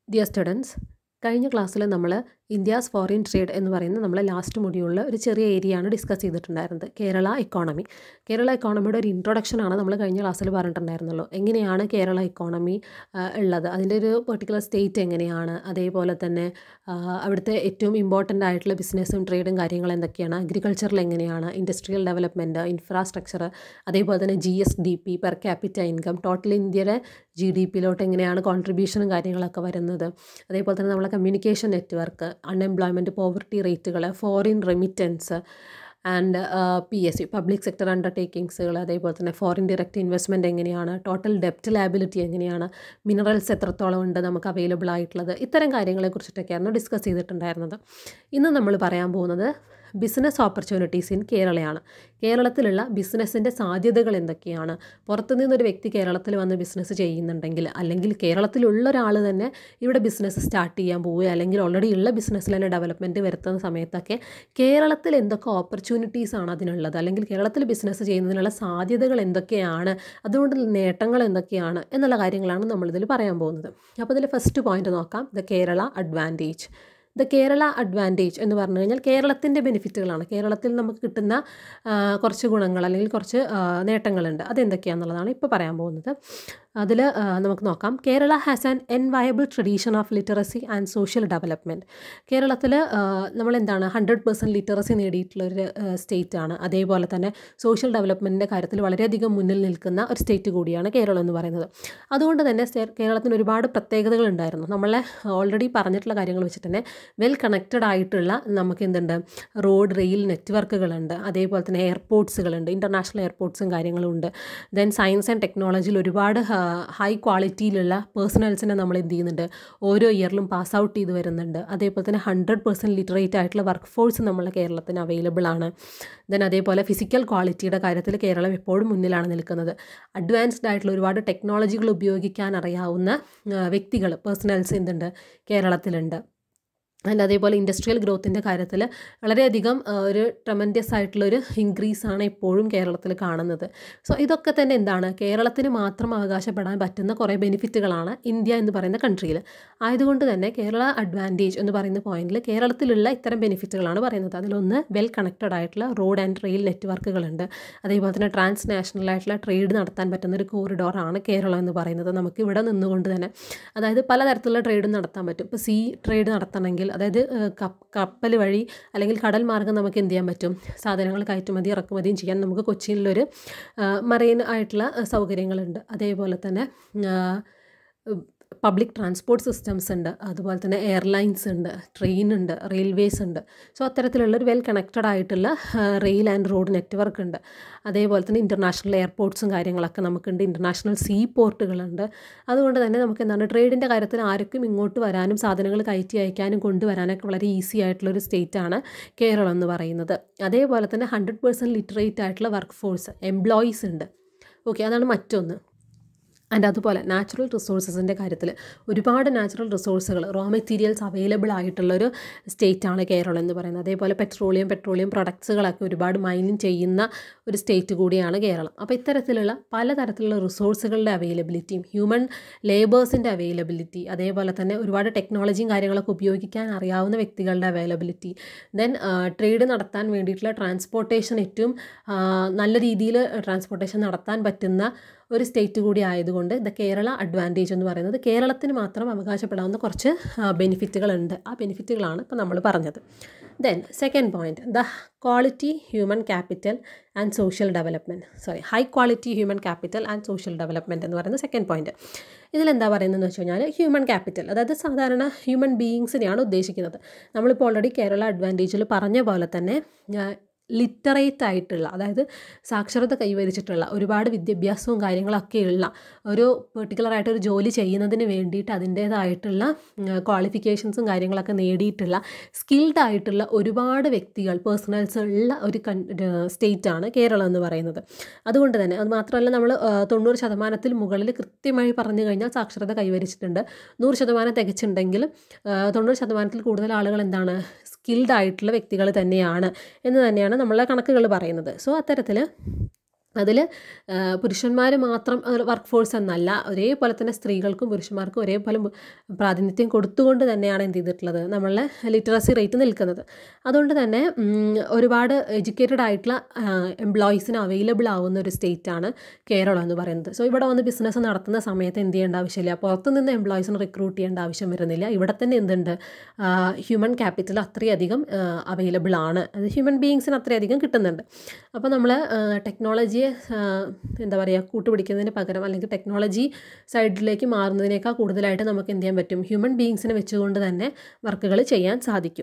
dear students കഴിഞ്ഞ ക്ലാസ്സിൽ നമ്മൾ ഇന്ത്യാസ് ഫോറിൻ ട്രേഡ് എന്ന് പറയുന്ന നമ്മളെ ലാസ്റ്റ് മൊഡ്യൂളിൽ ഒരു ചെറിയ ഏരിയയാണ് ഡിസ്കസ് ചെയ്തിട്ടുണ്ടായിരുന്നത് കേരള ഇക്കോണമി കേരള ഇക്കോണമിയുടെ ഒരു ഇൻട്രൊഡക്ഷനാണ് നമ്മൾ കഴിഞ്ഞ ക്ലാസ്സിൽ പറഞ്ഞിട്ടുണ്ടായിരുന്നല്ലോ എങ്ങനെയാണ് കേരള ഇക്കോണമി ഉള്ളത് അതിൻ്റെ ഒരു പെർട്ടിക്കുലർ സ്റ്റേറ്റ് എങ്ങനെയാണ് അതേപോലെ തന്നെ അവിടുത്തെ ഏറ്റവും ഇമ്പോർട്ടൻ്റ് ആയിട്ടുള്ള ബിസിനസ്സും ട്രേഡും കാര്യങ്ങൾ എന്തൊക്കെയാണ് അഗ്രികൾച്ചറിൽ എങ്ങനെയാണ് ഇൻഡസ്ട്രിയൽ ഡെവലപ്മെൻറ്റ് ഇൻഫ്രാസ്ട്രക്ചർ അതേപോലെ തന്നെ G S D P per capita income total ഇന്ത്യയുടെ ജി ഡി പിയിലോട്ട് എങ്ങനെയാണ് കോൺട്രിബ്യൂഷനും കാര്യങ്ങളൊക്കെ വരുന്നത് അതേപോലെ തന്നെ നമ്മളെ കമ്മ്യൂണിക്കേഷൻ നെറ്റ്വർക്ക് അൺഎംപ്ലോയ്മെൻറ്റ് പോവർട്ടി റേറ്റുകൾ foreign remittance and P S C public sector അണ്ടർടേക്കിങ്സുകൾ അതേപോലെ തന്നെ ഫോറിൻ ഡയറക്റ്റ് ഇൻവെസ്റ്റ്മെൻറ്റ് എങ്ങനെയാണ് ടോട്ടൽ ഡെപ്റ്റ് ലാബിലിറ്റി എങ്ങനെയാണ് മിനറൽസ് എത്രത്തോളം ഉണ്ട് നമുക്ക് അവൈലബിൾ ആയിട്ടുള്ളത് ഇത്തരം കാര്യങ്ങളെക്കുറിച്ചിട്ടൊക്കെയായിരുന്നു ഡിസ്കസ് ചെയ്തിട്ടുണ്ടായിരുന്നത് ഇന്ന് നമ്മൾ പറയാൻ പോകുന്നത് ബിസിനസ് ഓപ്പർച്യൂണിറ്റീസ് ഇൻ കേരളയാണ് കേരളത്തിലുള്ള ബിസിനസ്സിൻ്റെ സാധ്യതകൾ എന്തൊക്കെയാണ് പുറത്തു നിന്നൊരു വ്യക്തി കേരളത്തിൽ വന്ന് ബിസിനസ് ചെയ്യുന്നുണ്ടെങ്കിൽ അല്ലെങ്കിൽ കേരളത്തിലുള്ള ഒരാൾ തന്നെ ഇവിടെ ബിസിനസ് സ്റ്റാർട്ട് ചെയ്യാൻ പോവുക അല്ലെങ്കിൽ ഓൾറെഡി ഉള്ള ബിസിനസ്സിൽ തന്നെ ഡെവലപ്മെൻറ്റ് വരുത്തുന്ന സമയത്തൊക്കെ കേരളത്തിൽ എന്തൊക്കെ ഓപ്പർച്യൂണിറ്റീസ് ആണ് അതിനുള്ളത് അല്ലെങ്കിൽ കേരളത്തിൽ ബിസിനസ് ചെയ്യുന്നതിനുള്ള സാധ്യതകൾ എന്തൊക്കെയാണ് അതുകൊണ്ട് നേട്ടങ്ങൾ എന്തൊക്കെയാണ് എന്നുള്ള കാര്യങ്ങളാണ് നമ്മളിതിൽ പറയാൻ പോകുന്നത് അപ്പോൾ ഇതിൽ ഫസ്റ്റ് പോയിന്റ് നോക്കാം the Kerala advantage the Kerala advantage എന്ന് പറഞ്ഞു കഴിഞ്ഞാൽ കേരളത്തിൻ്റെ ബെനിഫിറ്റുകളാണ് കേരളത്തിൽ നമുക്ക് കിട്ടുന്ന കുറച്ച് ഗുണങ്ങൾ അല്ലെങ്കിൽ കുറച്ച് നേട്ടങ്ങളുണ്ട് അതെന്തൊക്കെയാണെന്നുള്ളതാണ് ഇപ്പോൾ പറയാൻ പോകുന്നത് അതിൽ നമുക്ക് നോക്കാം Kerala has an enviable tradition of literacy and social development കേരളത്തിൽ നമ്മളെന്താണ് ഹൺഡ്രഡ് പെർസെൻറ്റ് ലിറ്ററസി നേടിയിട്ടുള്ളൊരു സ്റ്റേറ്റ് ആണ് അതേപോലെ തന്നെ സോഷ്യൽ ഡെവലപ്മെൻറ്റിൻ്റെ കാര്യത്തിൽ വളരെയധികം മുന്നിൽ നിൽക്കുന്ന ഒരു സ്റ്റേറ്റ് കൂടിയാണ് കേരളം എന്ന് പറയുന്നത് അതുകൊണ്ട് തന്നെ കേരളത്തിന് ഒരുപാട് പ്രത്യേകതകൾ ഉണ്ടായിരുന്നു നമ്മളെ ഓൾറെഡി പറഞ്ഞിട്ടുള്ള കാര്യങ്ങൾ വെച്ചിട്ട് തന്നെ വെൽ കണക്റ്റഡ് ആയിട്ടുള്ള നമുക്ക് എന്തുണ്ട് റോഡ് റെയിൽ നെറ്റ്വർക്കുകളുണ്ട് അതേപോലെ തന്നെ എയർപോർട്ട്സുകളുണ്ട് ഇൻ്റർനാഷണൽ എയർപോർട്ട്സും കാര്യങ്ങളും ഉണ്ട് ദെൻ സയൻസ് ആൻഡ് ടെക്നോളജിയിൽ ഒരുപാട് ഹൈ ക്വാളിറ്റിയിലുള്ള പേഴ്സണൽസിനെ നമ്മൾ എന്ത് ചെയ്യുന്നുണ്ട് ഓരോ ഇയറിലും പാസ് ഔട്ട് ചെയ്ത് വരുന്നുണ്ട് അതേപോലെ തന്നെ ഹൺഡ്രഡ് പെർസെൻറ്റ് ലിറ്ററേറ്റ് ആയിട്ടുള്ള വർക്ക് ഫോഴ്സ് നമ്മളെ കേരളത്തിന് അവൈലബിൾ ആണ് ദെൻ അതേപോലെ ഫിസിക്കൽ ക്വാളിറ്റിയുടെ കാര്യത്തിൽ കേരളം എപ്പോഴും മുന്നിലാണ് നിൽക്കുന്നത് അഡ്വാൻസ്ഡ് ആയിട്ടുള്ള ഒരുപാട് ടെക്നോളജികൾ ഉപയോഗിക്കാൻ അറിയാവുന്ന വ്യക്തികൾ പേഴ്സണൽസ് എന്തുണ്ട് കേരളത്തിലുണ്ട് ആൻഡ് അതേപോലെ ഇൻഡസ്ട്രിയൽ ഗ്രോത്തിൻ്റെ കാര്യത്തിൽ വളരെയധികം ഒരു ട്രമൻഡസ് ആയിട്ടുള്ളൊരു ഇൻക്രീസാണ് എപ്പോഴും കേരളത്തിൽ കാണുന്നത് സോ ഇതൊക്കെ തന്നെ എന്താണ് കേരളത്തിന് മാത്രം അവകാശപ്പെടാൻ പറ്റുന്ന കുറേ ബെനിഫിറ്റുകളാണ് ഇന്ത്യ എന്ന് പറയുന്ന കൺട്രിയിൽ ആയതുകൊണ്ട് തന്നെ കേരള അഡ്വാൻറ്റേജ് എന്ന് പറയുന്ന പോയിന്റിൽ കേരളത്തിലുള്ള ഇത്തരം ബെനിഫിറ്റുകളാണ് പറയുന്നത് അതിലൊന്ന് വെൽ കണക്റ്റഡ് ആയിട്ടുള്ള റോഡ് ആൻഡ് റെയിൽ നെറ്റ്വർക്കുകളുണ്ട് അതേപോലെ തന്നെ ട്രാൻസ് നാഷണൽ ആയിട്ടുള്ള ട്രേഡ് നടത്താൻ പറ്റുന്ന ഒരു കോറിഡോറാണ് കേരളം എന്ന് പറയുന്നത് നമുക്ക് ഇവിടെ നിന്നുകൊണ്ട് തന്നെ അതായത് പലതരത്തിലുള്ള ട്രേഡ് നടത്താൻ പറ്റും ഇപ്പോൾ സീ ട്രേഡ് നടത്തണമെങ്കിൽ അതായത് കപ്പൽ വഴി അല്ലെങ്കിൽ കടൽ മാർഗം നമുക്ക് എന്ത് ചെയ്യാൻ പറ്റും സാധനങ്ങൾ കയറ്റുമതി ഇറക്കുമതിയും ചെയ്യാൻ നമുക്ക് കൊച്ചിയിലൊരു മറൈൻ ആയിട്ടുള്ള സൗകര്യങ്ങളുണ്ട് അതേപോലെ തന്നെ പബ്ലിക് ട്രാൻസ്പോർട്ട് സിസ്റ്റംസ് ഉണ്ട് അതുപോലെ തന്നെ എയർലൈൻസ് ഉണ്ട് ട്രെയിൻ ഉണ്ട് റെയിൽവേസ് ഉണ്ട് സോ അത്തരത്തിലുള്ളൊരു വെൽ കണക്റ്റഡ് ആയിട്ടുള്ള റെയിൽ ആൻഡ് റോഡ് നെറ്റ്വർക്ക് ഉണ്ട് അതേപോലെ തന്നെ ഇൻ്റർനാഷണൽ എയർപോർട്ട്സും കാര്യങ്ങളൊക്കെ നമുക്കുണ്ട് ഇൻ്റർനാഷണൽ സീ പോർട്ടുകളുണ്ട് അതുകൊണ്ട് തന്നെ നമുക്ക് എന്താണ് ട്രേഡിൻ്റെ കാര്യത്തിൽ ആർക്കും ഇങ്ങോട്ട് വരാനും സാധനങ്ങൾ കയറ്റി അയക്കാനും കൊണ്ടുവരാനൊക്കെ വളരെ ഈസി ആയിട്ടുള്ളൊരു സ്റ്റേറ്റാണ് കേരളം എന്ന് പറയുന്നത് അതേപോലെ തന്നെ ഹൺഡ്രഡ് പേഴ്സൻറ്റ് ലിറ്ററേറ്റ് ആയിട്ടുള്ള വർക്ക് ഫോഴ്സ് എംപ്ലോയീസ് ഉണ്ട് ഓക്കെ അതാണ് മറ്റൊന്ന് ആൻഡ് അതുപോലെ നാച്ചുറൽ റിസോഴ്സസിൻ്റെ കാര്യത്തിൽ ഒരുപാട് നാച്ചുറൽ റിസോഴ്സുകൾ റോ മെറ്റീരിയൽസ് അവൈലബിൾ ആയിട്ടുള്ളൊരു സ്റ്റേറ്റാണ് കേരളം എന്ന് പറയുന്നത് അതേപോലെ പെട്രോളിയം പെട്രോളിയം പ്രൊഡക്ട്സുകളൊക്കെ ഒരുപാട് മൈനിങ് ചെയ്യുന്ന ഒരു സ്റ്റേറ്റ് കൂടിയാണ് കേരളം അപ്പോൾ ഇത്തരത്തിലുള്ള പലതരത്തിലുള്ള റിസോഴ്സുകളുടെ അവൈലബിലിറ്റിയും ഹ്യൂമൻ ലേബേഴ്സിൻ്റെ അവൈലബിലിറ്റി അതേപോലെ തന്നെ ഒരുപാട് ടെക്നോളജിയും കാര്യങ്ങളൊക്കെ ഉപയോഗിക്കാൻ അറിയാവുന്ന വ്യക്തികളുടെ അവൈലബിലിറ്റി ദെൻ ട്രേഡ് നടത്താൻ വേണ്ടിയിട്ടുള്ള ട്രാൻസ്പോർട്ടേഷൻ ഏറ്റവും നല്ല രീതിയിൽ ട്രാൻസ്പോർട്ടേഷൻ നടത്താൻ പറ്റുന്ന ഒരു സ്റ്റേറ്റ് കൂടി ആയതുകൊണ്ട് ദ കേരള അഡ്വാൻറ്റേജ് എന്ന് പറയുന്നത് കേരളത്തിന് മാത്രം അവകാശപ്പെടാവുന്ന കുറച്ച് ബെനിഫിറ്റുകളുണ്ട് ആ ബെനിഫിറ്റുകളാണ് ഇപ്പോൾ നമ്മൾ പറഞ്ഞത് then second point the quality human capital and social development sorry high quality human capital and social development എന്ന് പറയുന്ന സെക്കൻഡ് പോയിന്റ് ഇതിലെന്താ പറയുന്നതെന്ന് വെച്ച് കഴിഞ്ഞാൽ ഹ്യൂമൻ ക്യാപിറ്റൽ അതായത് സാധാരണ ഹ്യൂമൻ ബീയിങ്സിനെയാണ് ഉദ്ദേശിക്കുന്നത് നമ്മളിപ്പോൾ ഓൾറെഡി കേരള അഡ്വാൻറ്റേജിൽ പറഞ്ഞ പോലെ തന്നെ ലിറ്ററേറ്റ് ആയിട്ടുള്ള അതായത് സാക്ഷരത കൈവരിച്ചിട്ടുള്ള ഒരുപാട് വിദ്യാഭ്യാസവും കാര്യങ്ങളൊക്കെ ഉള്ള ഒരു പെർട്ടിക്കുലർ ആയിട്ട് ഒരു ജോലി ചെയ്യുന്നതിന് വേണ്ടിയിട്ട് അതിൻ്റേതായിട്ടുള്ള ക്വാളിഫിക്കേഷൻസും കാര്യങ്ങളൊക്കെ നേടിയിട്ടുള്ള സ്കിൽഡ് ആയിട്ടുള്ള ഒരുപാട് വ്യക്തികൾ പേഴ്സണൽസ് ഉള്ള ഒരു സ്റ്റേറ്റാണ് കേരളം എന്ന് പറയുന്നത് അതുകൊണ്ട് തന്നെ അത് മാത്രമല്ല നമ്മൾ തൊണ്ണൂറ് ശതമാനത്തിൽ മുകളിൽ കൃത്യമായി പറഞ്ഞു കഴിഞ്ഞാൽ സാക്ഷരത കൈവരിച്ചിട്ടുണ്ട് നൂറ് ശതമാനം തികച്ചുണ്ടെങ്കിൽ തൊണ്ണൂറ് ശതമാനത്തിൽ കൂടുതൽ ആളുകൾ എന്താണ് സ്കിൽഡ് ആയിട്ടുള്ള വ്യക്തികൾ തന്നെയാണ് എന്ന് തന്നെയാണ് നമ്മളെ കണക്കുകൾ പറയുന്നത് സോ അത്തരത്തിൽ അതിൽ പുരുഷന്മാർ മാത്രം വർക്ക് ഫോഴ്സ് എന്നല്ല ഒരേപോലെ തന്നെ സ്ത്രീകൾക്കും പുരുഷന്മാർക്കും ഒരേപോലെ മു- പ്രാതിനിധ്യം കൊടുത്തുകൊണ്ട് തന്നെയാണ് എന്ത് ചെയ്തിട്ടുള്ളത് നമ്മളുടെ ലിറ്ററസി റേറ്റ് നിൽക്കുന്നത് അതുകൊണ്ട് തന്നെ ഉം, ഒരുപാട് എഡ്യൂക്കേറ്റഡ് ആയിട്ടുള്ള എംപ്ലോയീസിന് അവൈലബിൾ ആവുന്ന ഒരു സ്റ്റേറ്റാണ് കേരളം എന്ന് പറയുന്നത് സോ ഇവിടെ വന്ന് ബിസിനസ് നടത്തുന്ന സമയത്ത് എന്ത് ചെയ്യേണ്ട ആവശ്യമില്ല പുറത്തുനിന്ന് എംപ്ലോയീസിനെ റിക്രൂട്ട് ചെയ്യേണ്ട ആവശ്യം വരുന്നില്ല ഇവിടെ തന്നെ എന്തുണ്ട് ഹ്യൂമൻ ക്യാപിറ്റൽ അത്രയധികം അവൈലബിൾ ആണ് അത് ഹ്യൂമൻ ബീയിങ്സിന് അത്രയധികം കിട്ടുന്നുണ്ട് അപ്പോൾ നമ്മൾ ടെക്നോളജിയെ എന്താ പറയുക കൂട്ടുപിടിക്കുന്നതിന് പകരം അല്ലെങ്കിൽ ടെക്നോളജി സൈഡിലേക്ക് മാറുന്നതിനേക്കാൾ കൂടുതലായിട്ട് നമുക്ക് എന്ത് ചെയ്യാൻ പറ്റും ഹ്യൂമൻ ബീയിങ്സിനെ വെച്ചുകൊണ്ട് തന്നെ വർക്കുകൾ ചെയ്യാൻ സാധിക്കും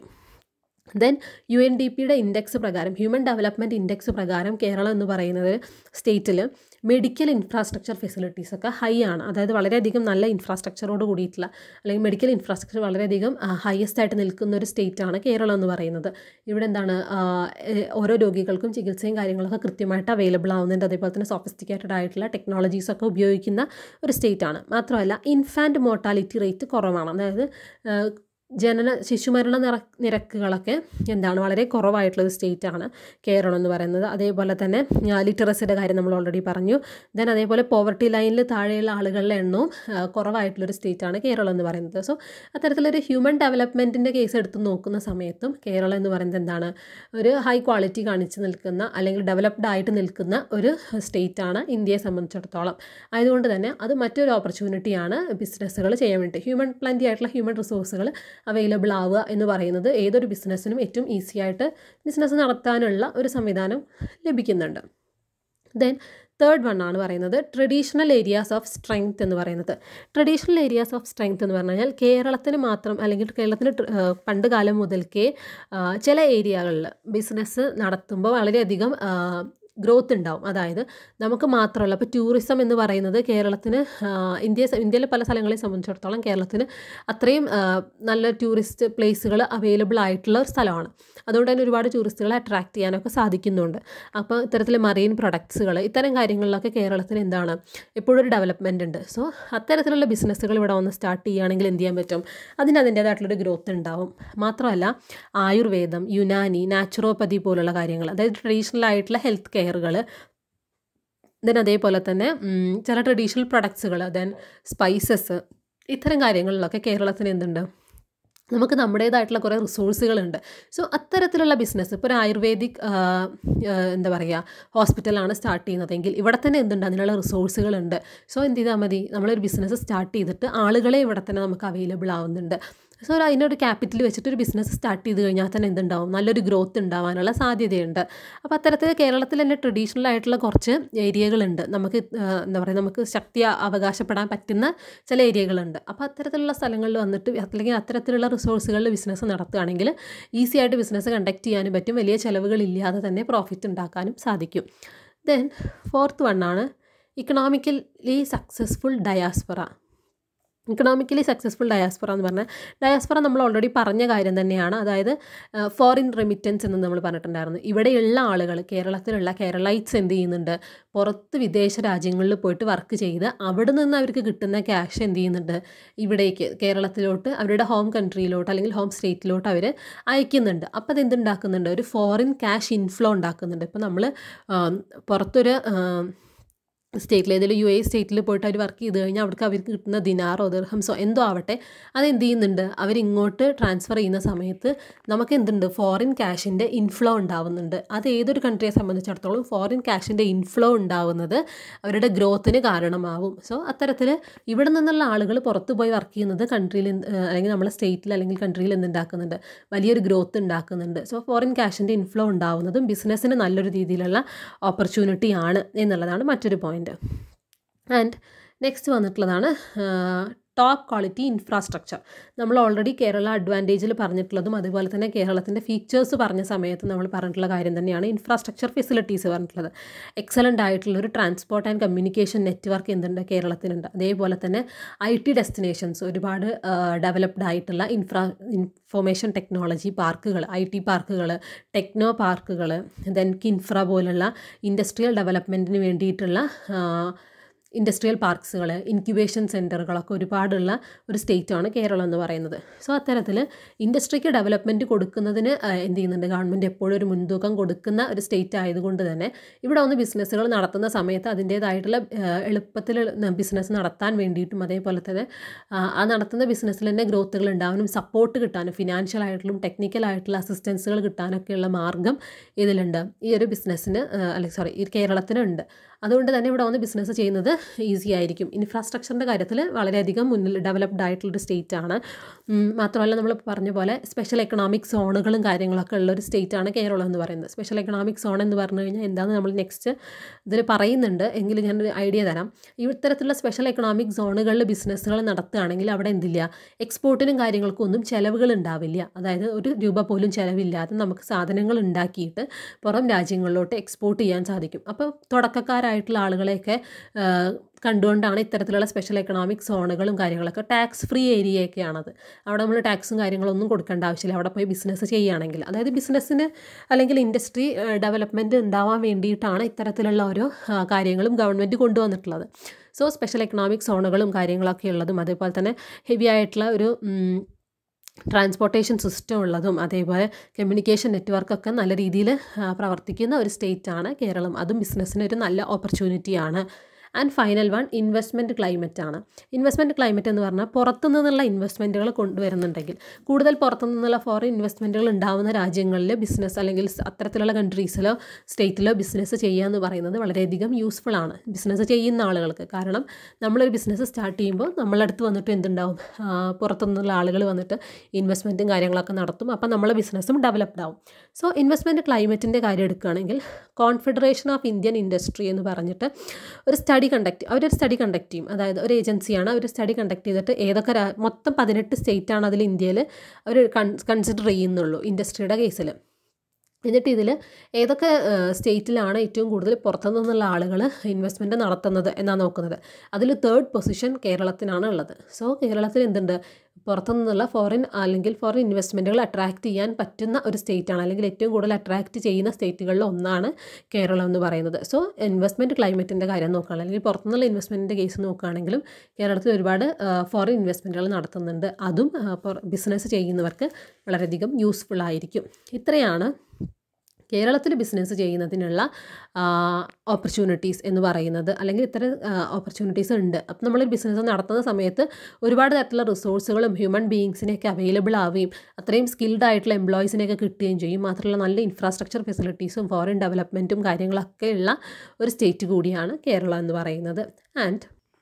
ദെൻ യു എൻ ഡി പിയുടെ ഇൻഡെക്സ് പ്രകാരം ഹ്യൂമൻ ഡെവലപ്മെൻറ്റ് ഇൻഡെക്സ് പ്രകാരം കേരളം എന്ന് പറയുന്നത് സ്റ്റേറ്റിൽ മെഡിക്കൽ ഇൻഫ്രാസ്ട്രക്ചർ ഫെസിലിറ്റീസ് ഒക്കെ ഹൈ ആണ് അതായത് വളരെയധികം നല്ല ഇൻഫ്രാസ്ട്രക്ചറോട് കൂടിയിട്ടുള്ള അല്ലെങ്കിൽ മെഡിക്കൽ ഇൻഫ്രാസ്ട്രക്ചർ വളരെയധികം ഹയസ്റ്റ് ആയിട്ട് നിൽക്കുന്ന ഒരു സ്റ്റേറ്റ് ആണ് കേരളം എന്ന് പറയുന്നത് ഇവിടെ എന്താണ് ആ, ഏ- ഓരോ രോഗികൾക്കും ചികിത്സയും കാര്യങ്ങളൊക്കെ കൃത്യമായിട്ട് അവൈലബിൾ ആവുന്നുണ്ട് അതേപോലെ തന്നെ സോഫിസ്റ്റിക്കേറ്റഡ് ആയിട്ടുള്ള ടെക്നോളജീസ് ഒക്കെ ഉപയോഗിക്കുന്ന ഒരു സ്റ്റേറ്റ് ആണ് മാത്രമല്ല ഇൻഫാൻറ്റ് മോർട്ടാലിറ്റി റേറ്റ് കുറവാണ് അതായത് ആ, ജനന ശിശുമരണ നിറ നിരക്കുകളൊക്കെ എന്താണ് വളരെ കുറവായിട്ടുള്ളൊരു സ്റ്റേറ്റ് ആണ് കേരളം എന്ന് പറയുന്നത് അതേപോലെ തന്നെ ലിറ്ററസിയുടെ കാര്യം നമ്മൾ ഓൾറെഡി പറഞ്ഞു ദെൻ അതേപോലെ പോവർട്ടി ലൈനിൽ താഴെയുള്ള ആളുകളുടെ എണ്ണവും ആ, കുറവായിട്ടുള്ളൊരു സ്റ്റേറ്റ് ആണ് കേരളം എന്ന് പറയുന്നത് സോ അത്തരത്തിലൊരു ഹ്യൂമൻ ഡെവലപ്മെൻറ്റിൻ്റെ കേസ് എടുത്ത് നോക്കുന്ന സമയത്തും കേരളം എന്ന് പറയുന്നത് എന്താണ് ഒരു ഹൈ ക്വാളിറ്റി കാണിച്ച് നിൽക്കുന്ന അല്ലെങ്കിൽ ഡെവലപ്ഡ് ആയിട്ട് നിൽക്കുന്ന ഒരു സ്റ്റേറ്റ് ആണ് ഇന്ത്യയെ സംബന്ധിച്ചിടത്തോളം ആയതുകൊണ്ട് തന്നെ അത് മറ്റൊരു ഓപ്പർച്യൂണിറ്റിയാണ് ബിസിനസ്സുകൾ ചെയ്യാൻ വേണ്ടി ഹ്യൂമൻ പ്ലാന്റി ആയിട്ടുള്ള ഹ്യൂമൻ റിസോഴ്സുകൾ അവൈലബിൾ ആവുക എന്ന് പറയുന്നത് ഏതൊരു ബിസിനസ്സിനും ഏറ്റവും ഈസി ആയിട്ട് ബിസിനസ് നടത്താനുള്ള ഒരു സംവിധാനം ലഭിക്കുന്നുണ്ട് ദെൻ തേർഡ് വൺ ആണ് പറയുന്നത് ട്രഡീഷണൽ ഏരിയാസ് ഓഫ് സ്ട്രെങ്ത് എന്ന് പറയുന്നത് ട്രഡീഷണൽ ഏരിയാസ് ഓഫ് സ്ട്രെങ്ത് എന്ന് പറഞ്ഞു കഴിഞ്ഞാൽ കേരളത്തിന് മാത്രം അല്ലെങ്കിൽ കേരളത്തിന് ട്ര- ആ, പണ്ട് കാലം മുതൽക്കേ ആ, ചില ഏരിയകളിൽ ബിസിനസ് നടത്തുമ്പോൾ വളരെയധികം ഗ്രോത്ത് ഉണ്ടാവും അതായത് നമുക്ക് മാത്രമല്ല ഇപ്പോൾ ടൂറിസം എന്ന് പറയുന്നത് കേരളത്തിന് ആ, ഇന്ത്യ ഇന്ത്യയിലെ പല സ്ഥലങ്ങളെ സംബന്ധിച്ചിടത്തോളം കേരളത്തിന് അത്രയും ആ, നല്ല ടൂറിസ്റ്റ് പ്ലേസുകൾ അവൈലബിൾ ആയിട്ടുള്ള ഒരു സ്ഥലമാണ് അതുകൊണ്ട് തന്നെ ഒരുപാട് ടൂറിസ്റ്റുകളെ അട്രാക്ട് ചെയ്യാനൊക്കെ സാധിക്കുന്നുണ്ട് അപ്പോൾ ഇത്തരത്തിൽ മറീൻ പ്രൊഡക്ട്സുകൾ ഇത്തരം കാര്യങ്ങളിലൊക്കെ കേരളത്തിന് എന്താണ് എപ്പോഴും ഒരു ഡെവലപ്മെൻ്റ് ഉണ്ട് സോ അത്തരത്തിലുള്ള ബിസിനസ്സുകൾ ഇവിടെ വന്ന് സ്റ്റാർട്ട് ചെയ്യുകയാണെങ്കിൽ എന്ത് ചെയ്യാൻ പറ്റും അതിന് അതിൻ്റേതായിട്ടുള്ളൊരു ഗ്രോത്ത് ഉണ്ടാവും മാത്രമല്ല ആയുർവേദം യുനാനി നാച്ചുറോപ്പതി പോലുള്ള കാര്യങ്ങൾ അതായത് ട്രഡീഷണൽ ആയിട്ടുള്ള ഹെൽത്ത് കെയറുകൾ ദെൻ അതേപോലെ തന്നെ ഉം, ചില ട്രഡീഷണൽ പ്രൊഡക്ട്സുകൾ ദെൻ സ്പൈസസ് ഇത്തരം കാര്യങ്ങളിലൊക്കെ കേരളത്തിന് എന്തുണ്ട് നമുക്ക് നമ്മുടേതായിട്ടുള്ള കുറേ റിസോഴ്സുകളുണ്ട് സോ അത്തരത്തിലുള്ള ബിസിനസ് ഇപ്പോൾ ഒരു ആയുർവേദിക് ആ, ആ, എന്താ പറയുക ഹോസ്പിറ്റലാണ് സ്റ്റാർട്ട് ചെയ്യുന്നതെങ്കിൽ ഇവിടെ തന്നെ എന്തുണ്ട് അതിനുള്ള റിസോഴ്സുകളുണ്ട് സോ എന്ത് ചെയ്താൽ മതി നമ്മളൊരു ബിസിനസ് സ്റ്റാർട്ട് ചെയ്തിട്ട് ആളുകളെ ഇവിടെ തന്നെ നമുക്ക് അവൈലബിൾ ആവുന്നുണ്ട് സോ ഒരു അതിനൊരു ക്യാപിറ്റൽ വെച്ചിട്ട് ഒരു ബിസിനസ് സ്റ്റാർട്ട് ചെയ്ത് കഴിഞ്ഞാൽ തന്നെ എന്തുണ്ടാവും നല്ലൊരു ഗ്രോത്ത് ഉണ്ടാവാനുള്ള സാധ്യതയുണ്ട് അപ്പോൾ അത്തരത്തിൽ കേരളത്തിൽ തന്നെ ട്രഡീഷണൽ ആയിട്ടുള്ള കുറച്ച് ഏരിയകളുണ്ട് നമുക്ക് ആ, എന്താ പറയുക നമുക്ക് ശക്തി അവകാശപ്പെടാൻ പറ്റുന്ന ചില ഏരിയകളുണ്ട് അപ്പോൾ അത്തരത്തിലുള്ള സ്ഥലങ്ങളിൽ വന്നിട്ട് അല്ലെങ്കിൽ അത്തരത്തിലുള്ള റിസോഴ്സുകളിൽ ബിസിനസ് നടത്തുകയാണെങ്കിൽ ഈസി ആയിട്ട് ബിസിനസ് കണ്ടക്ട് ചെയ്യാനും പറ്റും വലിയ ചിലവുകളില്ലാതെ തന്നെ പ്രോഫിറ്റ് ഉണ്ടാക്കാനും സാധിക്കും ദെൻ ഫോർത്ത് വണ്ണാണ് economically successful diaspora economically successful diaspora എന്ന് പറഞ്ഞാൽ ഡയാസ്പറ നമ്മൾ ഓൾറെഡി പറഞ്ഞ കാര്യം തന്നെയാണ് അതായത് ഫോറിൻ റെമിറ്റൻസ് എന്ന് നമ്മൾ പറഞ്ഞിട്ടുണ്ടായിരുന്നു ഇവിടെയുള്ള ആളുകൾ കേരളത്തിലുള്ള കേരളൈറ്റ്സ് എന്ത് ചെയ്യുന്നുണ്ട് പുറത്ത് വിദേശ രാജ്യങ്ങളിൽ പോയിട്ട് വർക്ക് ചെയ്ത് അവിടെ നിന്ന് അവർക്ക് കിട്ടുന്ന ക്യാഷ് എന്ത് ചെയ്യുന്നുണ്ട് ഇവിടേക്ക് കേരളത്തിലോട്ട് അവരുടെ ഹോം കൺട്രിയിലോട്ട് അല്ലെങ്കിൽ ഹോം സ്റ്റേറ്റിലോട്ട് അവർ അയക്കുന്നുണ്ട് അപ്പോൾ അത് എന്തുണ്ടാക്കുന്നുണ്ട് ഒരു ഫോറിൻ ക്യാഷ് ഇൻഫ്ലോ ഉണ്ടാക്കുന്നുണ്ട് ഇപ്പോൾ നമ്മൾ പുറത്തൊരു ആം, സ്റ്റേറ്റിൽ ഏതെങ്കിലും യു എ സ്റ്റേറ്റിൽ പോയിട്ട് അവർ വർക്ക് ചെയ്ത് കഴിഞ്ഞാൽ അവർക്ക് അവർക്ക് കിട്ടുന്ന ദിനാറോ ദിർഹംസോ എന്തോ ആവട്ടെ അതെന്ത് ചെയ്യുന്നുണ്ട് അവരിങ്ങോട്ട് ട്രാൻസ്ഫർ ചെയ്യുന്ന സമയത്ത് നമുക്ക് എന്തുണ്ട് ഫോറിൻ ക്യാഷിൻ്റെ ഇൻഫ്ലോ ഉണ്ടാവുന്നുണ്ട് അത് ഏതൊരു കൺട്രിയെ സംബന്ധിച്ചിടത്തോളം ഫോറിൻ ക്യാഷിൻ്റെ ഇൻഫ്ലോ ഉണ്ടാവുന്നത് അവരുടെ ഗ്രോത്തിന് കാരണമാവും സോ അത്തരത്തിൽ ഇവിടെ നിന്നുള്ള ആളുകൾ പുറത്ത് പോയി വർക്ക് ചെയ്യുന്നത് കൺട്രിയിൽ അല്ലെങ്കിൽ നമ്മുടെ സ്റ്റേറ്റിൽ അല്ലെങ്കിൽ കൺട്രിയിൽ എന്തുണ്ടാക്കുന്നുണ്ട് വലിയൊരു ഗ്രോത്ത് ഉണ്ടാക്കുന്നുണ്ട് സോ ഫോറിൻ ക്യാഷിൻ്റെ ഇൻഫ്ലോ ഉണ്ടാവുന്നതും ബിസിനസ്സിന് നല്ലൊരു രീതിയിലുള്ള ഓപ്പർച്യൂണിറ്റി ആണ് എന്നുള്ളതാണ് മറ്റൊരു പോയിന്റ് ആൻഡ് നെക്സ്റ്റ് വന്നിട്ടുള്ളതാണ് ടോപ്പ് ക്വാളിറ്റി ഇൻഫ്രാസ്ട്രക്ചർ നമ്മൾ ഓൾറെഡി കേരള അഡ്വാൻറ്റേജിൽ പറഞ്ഞിട്ടുള്ളതും അതുപോലെ തന്നെ കേരളത്തിൻ്റെ ഫീച്ചേഴ്സ് പറഞ്ഞ സമയത്ത് നമ്മൾ പറഞ്ഞിട്ടുള്ള കാര്യം തന്നെയാണ് ഇൻഫ്രാസ്ട്രക്ചർ ഫെസിലിറ്റീസ് പറഞ്ഞിട്ടുള്ളത് എക്സലൻ്റ് ആയിട്ടുള്ള ഒരു ട്രാൻസ്പോർട്ട് ആൻഡ് കമ്മ്യൂണിക്കേഷൻ നെറ്റ്വർക്ക് എന്തുണ്ട് കേരളത്തിനുണ്ട് അതേപോലെ തന്നെ ഐ ടി ഡെസ്റ്റിനേഷൻസ് ഒരുപാട് ഡെവലപ്ഡ് ആയിട്ടുള്ള ഇൻഫ്രാ ഇൻഫോർമേഷൻ ടെക്നോളജി പാർക്കുകൾ ഐ ടി പാർക്കുകൾ ടെക്നോ പാർക്കുകൾ ദെൻ കിൻഫ്ര പോലുള്ള ഇൻഡസ്ട്രിയൽ ഡെവലപ്മെൻറ്റിന് വേണ്ടിയിട്ടുള്ള ഇൻഡസ്ട്രിയൽ പാർക്സുകൾ ഇൻക്യുബേഷൻ സെൻറ്ററുകളൊക്കെ ഒരുപാടുള്ള ഒരു സ്റ്റേറ്റാണ് കേരളം എന്ന് പറയുന്നത് സോ അത്തരത്തിൽ ഇൻഡസ്ട്രിക്ക് ഡെവലപ്മെൻറ്റ് കൊടുക്കുന്നതിന് ആ, എന്ത് ചെയ്യുന്നുണ്ട് ഗവൺമെൻറ് എപ്പോഴും ഒരു മുൻതൂക്കം കൊടുക്കുന്ന ഒരു സ്റ്റേറ്റ് ആയതുകൊണ്ട് തന്നെ ഇവിടെ വന്ന് ബിസിനസ്സുകൾ നടത്തുന്ന സമയത്ത് അതിൻ്റേതായിട്ടുള്ള എളുപ്പത്തിൽ ബിസിനസ് നടത്താൻ വേണ്ടിയിട്ടും അതേപോലെ തന്നെ ആ, ആ നടത്തുന്ന ബിസിനസ്സിൽ തന്നെ ഗ്രോത്തുകൾ ഉണ്ടാവാനും സപ്പോർട്ട് കിട്ടാനും ഫിനാൻഷ്യൽ ആയിട്ടുള്ള ടെക്നിക്കൽ ആയിട്ടുള്ള അസിസ്റ്റൻസുകൾ കിട്ടാനൊക്കെയുള്ള മാർഗം ഇതിലുണ്ട് ഈ ഒരു ബിസിനസ്സിന് അല്ലെങ്കിൽ സോറി ഈ കേരളത്തിനുണ്ട് അതുകൊണ്ട് തന്നെ ഇവിടെ വന്ന് ബിസിനസ് ചെയ്യുന്നത് ഈസി ആയിരിക്കും ഇൻഫ്രാസ്ട്രക്ചറിൻ്റെ കാര്യത്തിൽ വളരെയധികം മുന്നിൽ ഡെവലപ്ഡ് ആയിട്ടുള്ളൊരു സ്റ്റേറ്റ് ആണ് ഉം, മാത്രമല്ല നമ്മൾ പറഞ്ഞ പോലെ സ്പെഷ്യൽ എക്കണോമിക് സോണുകളും കാര്യങ്ങളൊക്കെ ഉള്ളൊരു സ്റ്റേറ്റ് ആണ് കേരളം എന്ന് പറയുന്നത് സ്പെഷ്യൽ എക്കണോമിക് സോൺ എന്ന് പറഞ്ഞു കഴിഞ്ഞാൽ എന്താണെന്ന് നമ്മൾ നെക്സ്റ്റ് ഇതിൽ പറയുന്നുണ്ട് എങ്കിലും ഞാനൊരു ഐഡിയ തരാം ഈ ഇത്തരത്തിലുള്ള സ്പെഷ്യൽ എക്കണോമിക് സോണുകളിൽ ബിസിനസ്സുകൾ നടത്തുകയാണെങ്കിൽ അവിടെ എന്തില്ല എക്സ്പോർട്ടിനും കാര്യങ്ങൾക്കും ഒന്നും ചിലവുകൾ ഉണ്ടാവില്ല അതായത് ഒരു രൂപ പോലും ചിലവില്ലാതെ നമുക്ക് സാധനങ്ങൾ ഉണ്ടാക്കിയിട്ട് പുറം രാജ്യങ്ങളിലോട്ട് എക്സ്പോർട്ട് ചെയ്യാൻ സാധിക്കും അപ്പോൾ തുടക്കക്കാരായിട്ടുള്ള ആളുകളെയൊക്കെ ആ, കണ്ടുകൊണ്ടാണ് ഇത്തരത്തിലുള്ള സ്പെഷ്യൽ എക്കണോമിക് സോണുകളും കാര്യങ്ങളൊക്കെ ടാക്സ് ഫ്രീ ഏരിയയൊക്കെയാണത് അവിടെ നമ്മൾ ടാക്സും കാര്യങ്ങളൊന്നും കൊടുക്കേണ്ട ആവശ്യമില്ല അവിടെ പോയി ബിസിനസ് ചെയ്യുകയാണെങ്കിൽ അതായത് ബിസിനസ്സിന് അല്ലെങ്കിൽ ഇൻഡസ്ട്രി ഡെവലപ്മെൻറ്റ് ഉണ്ടാവാൻ വേണ്ടിയിട്ടാണ് ഇത്തരത്തിലുള്ള ഓരോ ആ, കാര്യങ്ങളും ഗവൺമെൻറ് കൊണ്ടുവന്നിട്ടുള്ളത് സോ സ്പെഷ്യൽ എക്കണോമിക് സോണുകളും കാര്യങ്ങളൊക്കെ ഉള്ളതും അതേപോലെ തന്നെ ഹെവി ആയിട്ടുള്ള ഒരു ഉം, ട്രാൻസ്പോർട്ടേഷൻ സിസ്റ്റം ഉള്ളതും അതേപോലെ കമ്മ്യൂണിക്കേഷൻ നെറ്റ്വർക്കൊക്കെ നല്ല രീതിയിൽ പ്രവർത്തിക്കുന്ന ഒരു സ്റ്റേറ്റാണ് കേരളം അതും ബിസിനസ്സിന് ഒരു നല്ല ഓപ്പർച്യൂണിറ്റിയാണ് and final one investment climate ആണ് ഇൻവെസ്റ്റ്മെൻറ്റ് ക്ലൈമറ്റ് എന്ന് പറഞ്ഞാൽ പുറത്തു നിന്നുള്ള ഇൻവെസ്റ്റ്മെൻറ്റുകൾ കൊണ്ടുവരുന്നുണ്ടെങ്കിൽ കൂടുതൽ പുറത്തു നിന്നുള്ള ഫോറിൻ ഇൻവെസ്റ്റ്മെൻറ്റുകൾ ഉണ്ടാകുന്ന രാജ്യങ്ങളിൽ ബിസിനസ് അല്ലെങ്കിൽ സ് അത്തരത്തിലുള്ള കൺട്രീസിലോ സ്റ്റേറ്റിലോ ബിസിനസ് ചെയ്യുക എന്ന് പറയുന്നത് വളരെയധികം യൂസ്ഫുൾ ആണ് ബിസിനസ് ചെയ്യുന്ന ആളുകൾക്ക് കാരണം നമ്മളൊരു ബിസിനസ് സ്റ്റാർട്ട് ചെയ്യുമ്പോൾ നമ്മളടുത്ത് വന്നിട്ട് എന്തുണ്ടാവും ആ, പുറത്തു നിന്നുള്ള ആളുകൾ വന്നിട്ട് ഇൻവെസ്റ്റ്മെൻറ്റും കാര്യങ്ങളൊക്കെ നടത്തും അപ്പം നമ്മളെ ബിസിനസ്സും ഡെവലപ്ഡ് ആവും സോ ഇൻവെസ്റ്റ്മെൻറ്റ് ക്ലൈമറ്റിൻ്റെ കാര്യം എടുക്കുകയാണെങ്കിൽ കോൺഫെഡറേഷൻ ഓഫ് ഇന്ത്യൻ ഇൻഡസ്ട്രി എന്ന് പറഞ്ഞിട്ട് ഒരു സ്റ്റഡി കണ്ടക്ട് അവരൊരു സ്റ്റഡി കണ്ടക്ട് ചെയ്യും അതായത് ഒരു ഏജൻസിയാണ് അവർ സ്റ്റഡി കണ്ടക്ട് ചെയ്തിട്ട് ഏതൊക്കെ രാ- മൊത്തം പതിനെട്ട് സ്റ്റേറ്റാണ് അതിൽ ഇന്ത്യയിൽ അവർ കൺസിഡർ ചെയ്യുന്നുള്ളൂ ഇൻഡസ്ട്രിയുടെ കേസിൽ എന്നിട്ട് ഇതിൽ ഏതൊക്കെ സ്റ്റേറ്റിലാണ് ഏറ്റവും കൂടുതൽ പുറത്തു നിന്നുള്ള ആളുകൾ ഇൻവെസ്റ്റ്മെൻറ്റ് നടത്തുന്നത് എന്നാണ് നോക്കുന്നത് അതിൽ തേർഡ് പൊസിഷൻ കേരളത്തിനാണ് ഉള്ളത് സോ കേരളത്തിൽ എന്തുണ്ട് പുറത്തു നിന്നുള്ള ഫോറിൻ അല്ലെങ്കിൽ ഫോറിൻ ഇൻവെസ്റ്റ്മെൻറ്റുകൾ അട്രാക്റ്റ് ചെയ്യാൻ പറ്റുന്ന ഒരു സ്റ്റേറ്റാണ് അല്ലെങ്കിൽ ഏറ്റവും കൂടുതൽ അട്രാക്റ്റ് ചെയ്യുന്ന സ്റ്റേറ്റുകളിൽ ഒന്നാണ് കേരളം എന്ന് പറയുന്നത് സോ ഇൻവെസ്റ്റ്മെൻറ്റ് ക്ലൈമറ്റിൻ്റെ കാര്യം നോക്കുകയാണെങ്കിൽ അല്ലെങ്കിൽ പുറത്തുനിന്നുള്ള ഇൻവെസ്റ്റ്മെൻറ്റിൻ്റെ കേസ് നോക്കുകയാണെങ്കിലും കേരളത്തിൽ ഒരുപാട് ഫോറിൻ ഇൻവെസ്റ്റ്മെൻറ്റുകൾ നടത്തുന്നുണ്ട് അതും ബിസിനസ് ചെയ്യുന്നവർക്ക് വളരെയധികം യൂസ്ഫുൾ ആയിരിക്കും ഇത്രയാണ് കേരളത്തിൽ ബിസിനസ് ചെയ്യുന്നതിനുള്ള ഓപ്പർച്യൂണിറ്റീസ് എന്ന് പറയുന്നത് അല്ലെങ്കിൽ ഇത്തരം ഓപ്പർച്യൂണിറ്റീസ് ഉണ്ട് അപ്പം നമ്മൾ ബിസിനസ് നടത്തുന്ന സമയത്ത് ഒരുപാട് തരത്തിലുള്ള റിസോഴ്സുകളും ഹ്യൂമൻ ബീയിങ്സിനെയൊക്കെ അവൈലബിൾ ആവുകയും അത്രയും സ്കിൽഡ് ആയിട്ടുള്ള എംപ്ലോയീസിനെയൊക്കെ കിട്ടുകയും ചെയ്യും മാത്രമല്ല നല്ല ഇൻഫ്രാസ്ട്രക്ചർ ഫെസിലിറ്റീസും ഫോറിൻ ഡെവലപ്മെൻറ്റും കാര്യങ്ങളൊക്കെ ഉള്ള ഒരു സ്റ്റേറ്റ് കൂടിയാണ് കേരളം എന്ന് പറയുന്നത് ആൻഡ്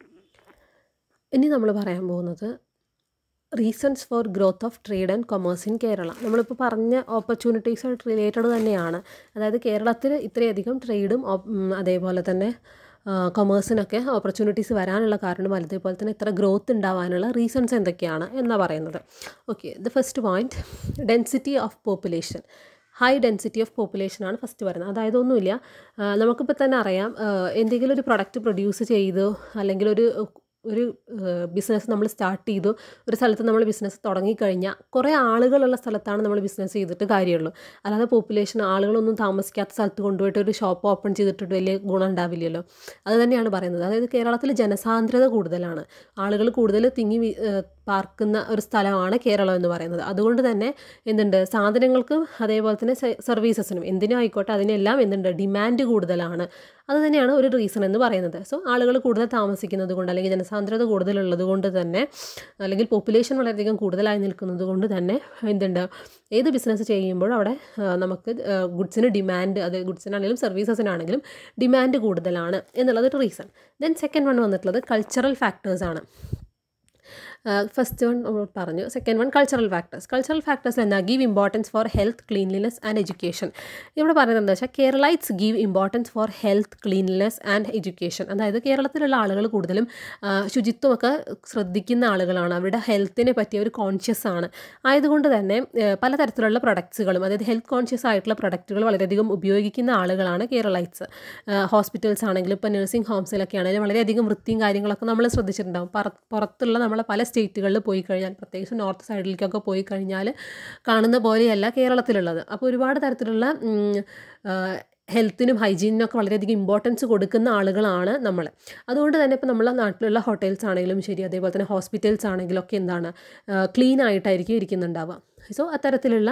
ഇനി നമ്മൾ പറയാൻ പോകുന്നത് reasons for growth of trade and commerce in Kerala നമ്മളിപ്പോൾ പറഞ്ഞ ഓപ്പർച്യൂണിറ്റീസായിട്ട് റിലേറ്റഡ് തന്നെയാണ് അതായത് കേരളത്തിൽ ഇത്രയധികം ട്രേഡും അതേപോലെ തന്നെ കൊമേഴ്സിനൊക്കെ ഓപ്പർച്യൂണിറ്റീസ് വരാനുള്ള കാരണം അതേപോലെ തന്നെ ഇത്ര ഗ്രോത്ത് ഉണ്ടാവാനുള്ള റീസൺസ് എന്തൊക്കെയാണ് എന്നാണ് പറയുന്നത് okay the first point density of population high density of പോപ്പുലേഷനാണ് ഫസ്റ്റ് വരുന്നത് അതായത് ഒന്നുമില്ല ആ, നമുക്കിപ്പോൾ തന്നെ അറിയാം ആ, എന്തെങ്കിലും ഒരു പ്രൊഡക്റ്റ് പ്രൊഡ്യൂസ് ചെയ്തു അല്ലെങ്കിൽ ഒരു ഒരു ബിസിനസ് നമ്മൾ സ്റ്റാർട്ട് ചെയ്തു ഒരു സ്ഥലത്ത് നമ്മൾ ബിസിനസ് തുടങ്ങിക്കഴിഞ്ഞാൽ കുറേ ആളുകളുള്ള സ്ഥലത്താണ് നമ്മൾ ബിസിനസ് ചെയ്തിട്ട് കാര്യമുള്ളൂ അല്ലാതെ പോപ്പുലേഷൻ ആളുകളൊന്നും താമസിക്കാത്ത സ്ഥലത്ത് കൊണ്ടുപോയിട്ട് ഒരു ഷോപ്പ് ഓപ്പൺ ചെയ്തിട്ട് വലിയ ഗുണം ഉണ്ടാവില്ലല്ലോ അത് തന്നെയാണ് പറയുന്നത് അതായത് കേരളത്തിൽ ജനസാന്ദ്രത കൂടുതലാണ് ആളുകൾ കൂടുതൽ തിങ്ങി വി- ഏഹ് പാർക്കുന്ന ഒരു സ്ഥലമാണ് കേരളം എന്ന് പറയുന്നത് അതുകൊണ്ട് തന്നെ എന്തുണ്ട് സാധനങ്ങൾക്കും അതേപോലെ തന്നെ സെ- സർവീസസിനും എന്തിനും ആയിക്കോട്ടെ അതിനെല്ലാം എന്തുണ്ട് ഡിമാൻഡ് കൂടുതലാണ് അത് തന്നെയാണ് ഒരു റീസൺ എന്ന് പറയുന്നത് സോ ആളുകൾ കൂടുതൽ താമസിക്കുന്നത് കൊണ്ട് അല്ലെങ്കിൽ ജനസാന്ദ്രത കൂടുതലുള്ളത് കൊണ്ട് തന്നെ അല്ലെങ്കിൽ പോപ്പുലേഷൻ വളരെയധികം കൂടുതലായി നിൽക്കുന്നത് കൊണ്ട് തന്നെ എന്തുണ്ട് ഏത് ബിസിനസ് ചെയ്യുമ്പോഴും അവിടെ ആ, നമുക്ക് ഗുഡ്സിന് ഡിമാൻഡ് അത് ഗുഡ്സിനാണെങ്കിലും സർവീസസിനാണെങ്കിലും ഡിമാൻഡ് കൂടുതലാണ് എന്നുള്ളത് ഒരു റീസൺ ദെൻ സെക്കൻഡ് വൺ വന്നിട്ടുള്ളത് കൾച്ചറൽ ഫാക്ടേഴ്സാണ് ഫസ്റ്റ് വൺ നമ്മൾ പറഞ്ഞു second one cultural factors cultural factors എന്താ give importance for health cleanliness and education ഇവിടെ പറയുന്നത് എന്താ വെച്ചാൽ Keralites give importance for health cleanliness and education അതായത് കേരളത്തിലുള്ള ആളുകൾ കൂടുതലും ആ, ശുചിത്വമൊക്കെ ശ്രദ്ധിക്കുന്ന ആളുകളാണ് അവരുടെ ഹെൽത്തിനെ പറ്റിയ ഒരു കോൺഷ്യസ് ആണ് ആയതുകൊണ്ട് തന്നെ ആ, പലതരത്തിലുള്ള പ്രൊഡക്ട്സുകളും അതായത് ഹെൽത്ത് കോൺഷ്യസ് ആയിട്ടുള്ള പ്രൊഡക്റ്റുകൾ വളരെയധികം ഉപയോഗിക്കുന്ന ആളുകളാണ് കേരളൈറ്റ്സ് ഹോസ്പിറ്റൽസ് ആണെങ്കിലും ഇപ്പോൾ നഴ്സിംഗ് ഹോംസിലൊക്കെ ആണെങ്കിലും വളരെയധികം വൃത്തിയും കാര്യങ്ങളൊക്കെ നമ്മൾ ശ്രദ്ധിച്ചിട്ടുണ്ടാവും പറ- പുറത്തുള്ള നമ്മളെ പല സ്റ്റേറ്റുകളിൽ പോയി കഴിഞ്ഞാൽ പ്രത്യേകിച്ച് നോർത്ത് സൈഡിലേക്കൊക്കെ പോയി കഴിഞ്ഞാൽ കാണുന്ന പോലെയല്ല കേരളത്തിലുള്ളത് അപ്പോൾ ഒരുപാട് തരത്തിലുള്ള ഉം, ആ, ഹെൽത്തിനും ഹൈജീനിനൊക്കെ വളരെയധികം ഇമ്പോർട്ടൻസ് കൊടുക്കുന്ന ആളുകളാണ് നമ്മൾ അതുകൊണ്ട് തന്നെ ഇപ്പോൾ നമ്മളെ നാട്ടിലുള്ള ഹോട്ടൽസ് ആണെങ്കിലും ശരി അതേപോലെ തന്നെ ഹോസ്പിറ്റൽസ് ആണെങ്കിലും ഒക്കെ എന്താണ് ക്ലീൻ ആയിട്ടായിരിക്കും ഇരിക്കുന്നുണ്ടാവുക സോ അത്തരത്തിലുള്ള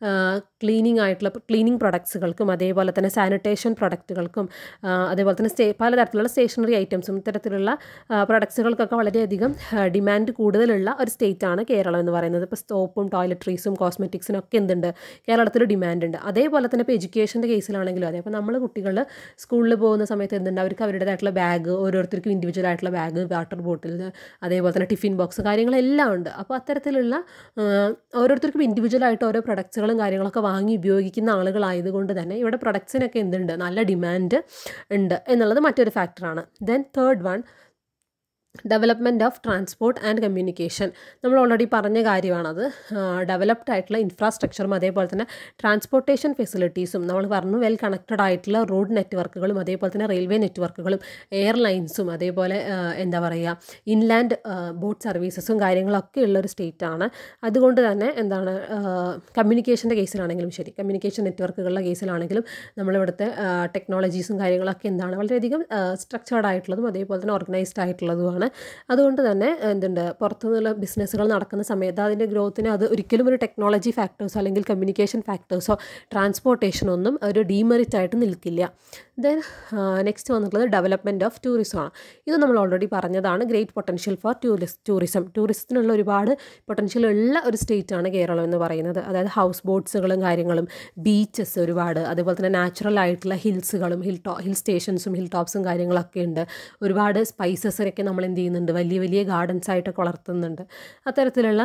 ക്ലീനിങ് ആയിട്ടുള്ള ക്ലീനിങ് പ്രൊഡക്ട്സുകൾക്കും അതേപോലെ തന്നെ സാനിറ്റേഷൻ പ്രൊഡക്റ്റുകൾക്കും അതേപോലെ തന്നെ സ്റ്റേ പലതരത്തിലുള്ള സ്റ്റേഷനറി ഐറ്റംസും ഇത്തരത്തിലുള്ള പ്രൊഡക്ട്സുകൾക്കൊക്കെ വളരെയധികം ഡിമാൻഡ് കൂടുതലുള്ള ഒരു സ്റ്റേറ്റാണ് കേരളം എന്ന് പറയുന്നത് ഇപ്പോൾ സോപ്പും ടോയ്ലറ്ററീസും കോസ്മെറ്റിക്സിനും ഒക്കെ എന്തുണ്ട് കേരളത്തിൽ ഡിമാൻഡ് ഉണ്ട് അതേപോലെ തന്നെ ഇപ്പോൾ എഡ്യൂക്കേഷൻ്റെ കേസിലാണെങ്കിലും അതെ അപ്പോൾ നമ്മൾ കുട്ടികൾ സ്കൂളിൽ പോകുന്ന സമയത്ത് എന്തുണ്ട് അവർക്ക് അവരുടേതായിട്ടുള്ള ബാഗ് ഓരോരുത്തർക്കും ഇൻഡിവിജ്വൽ ആയിട്ടുള്ള ബാഗ് വാട്ടർ ബോട്ടിൽ അതേപോലെ തന്നെ ടിഫിൻ ബോക്സ് കാര്യങ്ങളെല്ലാം ഉണ്ട് അപ്പോൾ അത്തരത്തിലുള്ള ഓരോരുത്തർക്കും ഇൻഡിവിജ്വൽ ആയിട്ട് ഓരോ പ്രൊഡക്ട്സുകളും കാര്യങ്ങളൊക്കെ വാങ്ങി ഉപയോഗിക്കുന്ന ആളുകളായതുകൊണ്ട് തന്നെ ഇവിടെ പ്രൊഡക്ട്സിനൊക്കെ എന്തുണ്ട് നല്ല ഡിമാൻഡ് ഉണ്ട് എന്നുള്ളത് മറ്റൊരു ഫാക്ടറാണ് then third one development of transport and communication നമ്മൾ ഓൾറെഡി പറഞ്ഞ കാര്യമാണത് ഡെവലപ്ഡ് ആയിട്ടുള്ള ഇൻഫ്രാസ്ട്രക്ചറും അതേപോലെ തന്നെ ട്രാൻസ്പോർട്ടേഷൻ ഫെസിലിറ്റീസും നമ്മൾ പറഞ്ഞു വെൽ കണക്റ്റഡ് ആയിട്ടുള്ള റോഡ് നെറ്റ്വർക്കുകളും അതേപോലെ തന്നെ റെയിൽവേ നെറ്റ്വർക്കുകളും എയർലൈൻസും അതേപോലെ എന്താ പറയുക ഇൻലാൻഡ് ബോട്ട് സർവീസസും കാര്യങ്ങളൊക്കെ ഉള്ള ഒരു സ്റ്റേറ്റാണ് അതുകൊണ്ട് തന്നെ എന്താണ് കമ്മ്യൂണിക്കേഷൻ്റെ കേസിലാണെങ്കിലും ശരി കമ്മ്യൂണിക്കേഷൻ നെറ്റ്വർക്കുകളുടെ കേസിലാണെങ്കിലും നമ്മളിവിടുത്തെ ടെക്നോളജീസും കാര്യങ്ങളൊക്കെ എന്താണ് വളരെയധികം സ്ട്രക്ചേർഡ് ആയിട്ടുള്ളതും അതേപോലെ തന്നെ ഓർഗനൈസ്ഡ് ആയിട്ടുള്ളതുമാണ് അതുകൊണ്ട് തന്നെ എന്തുണ്ട് പുറത്തുനിന്നുള്ള ബിസിനസ്സുകൾ നടക്കുന്ന സമയത്ത് അതിൻ്റെ ഗ്രോത്തിന് അത് ഒരിക്കലും ഒരു ടെക്നോളജി ഫാക്ടേഴ്സോ അല്ലെങ്കിൽ കമ്മ്യൂണിക്കേഷൻ ഫാക്ടേഴ്സോ ട്രാൻസ്പോർട്ടേഷനോ ഒന്നും ഒരു ഡീമെറിറ്റ് ആയിട്ട് നിൽക്കില്ല ദെൻ നെക്സ്റ്റ് വന്നിട്ടുള്ളത് ഡെവലപ്മെൻറ്റ് ഓഫ് ടൂറിസമാണ് ഇത് നമ്മൾ ഓൾറെഡി പറഞ്ഞതാണ് great potential for tourist tourism ടൂറിസത്തിനുള്ള ഒരുപാട് പൊട്ടൻഷ്യൽ ഉള്ള ഒരു സ്റ്റേറ്റാണ് കേരളം എന്ന് പറയുന്നത് അതായത് ഹൗസ് ബോട്ട്സുകളും കാര്യങ്ങളും ബീച്ചസ് ഒരുപാട് അതുപോലെ തന്നെ നാച്ചുറൽ ആയിട്ടുള്ള ഹിൽസുകളും ഹിൽ ടോ ഹിൽ സ്റ്റേഷൻസും ഹിൽ ടോപ്സും കാര്യങ്ങളൊക്കെ ഉണ്ട് ഒരുപാട് സ്പൈസസിനൊക്കെ നമ്മൾ എന്ത് ചെയ്യുന്നുണ്ട് വലിയ വലിയ ഗാർഡൻസ് ആയിട്ടൊക്കെ വളർത്തുന്നുണ്ട് അത്തരത്തിലുള്ള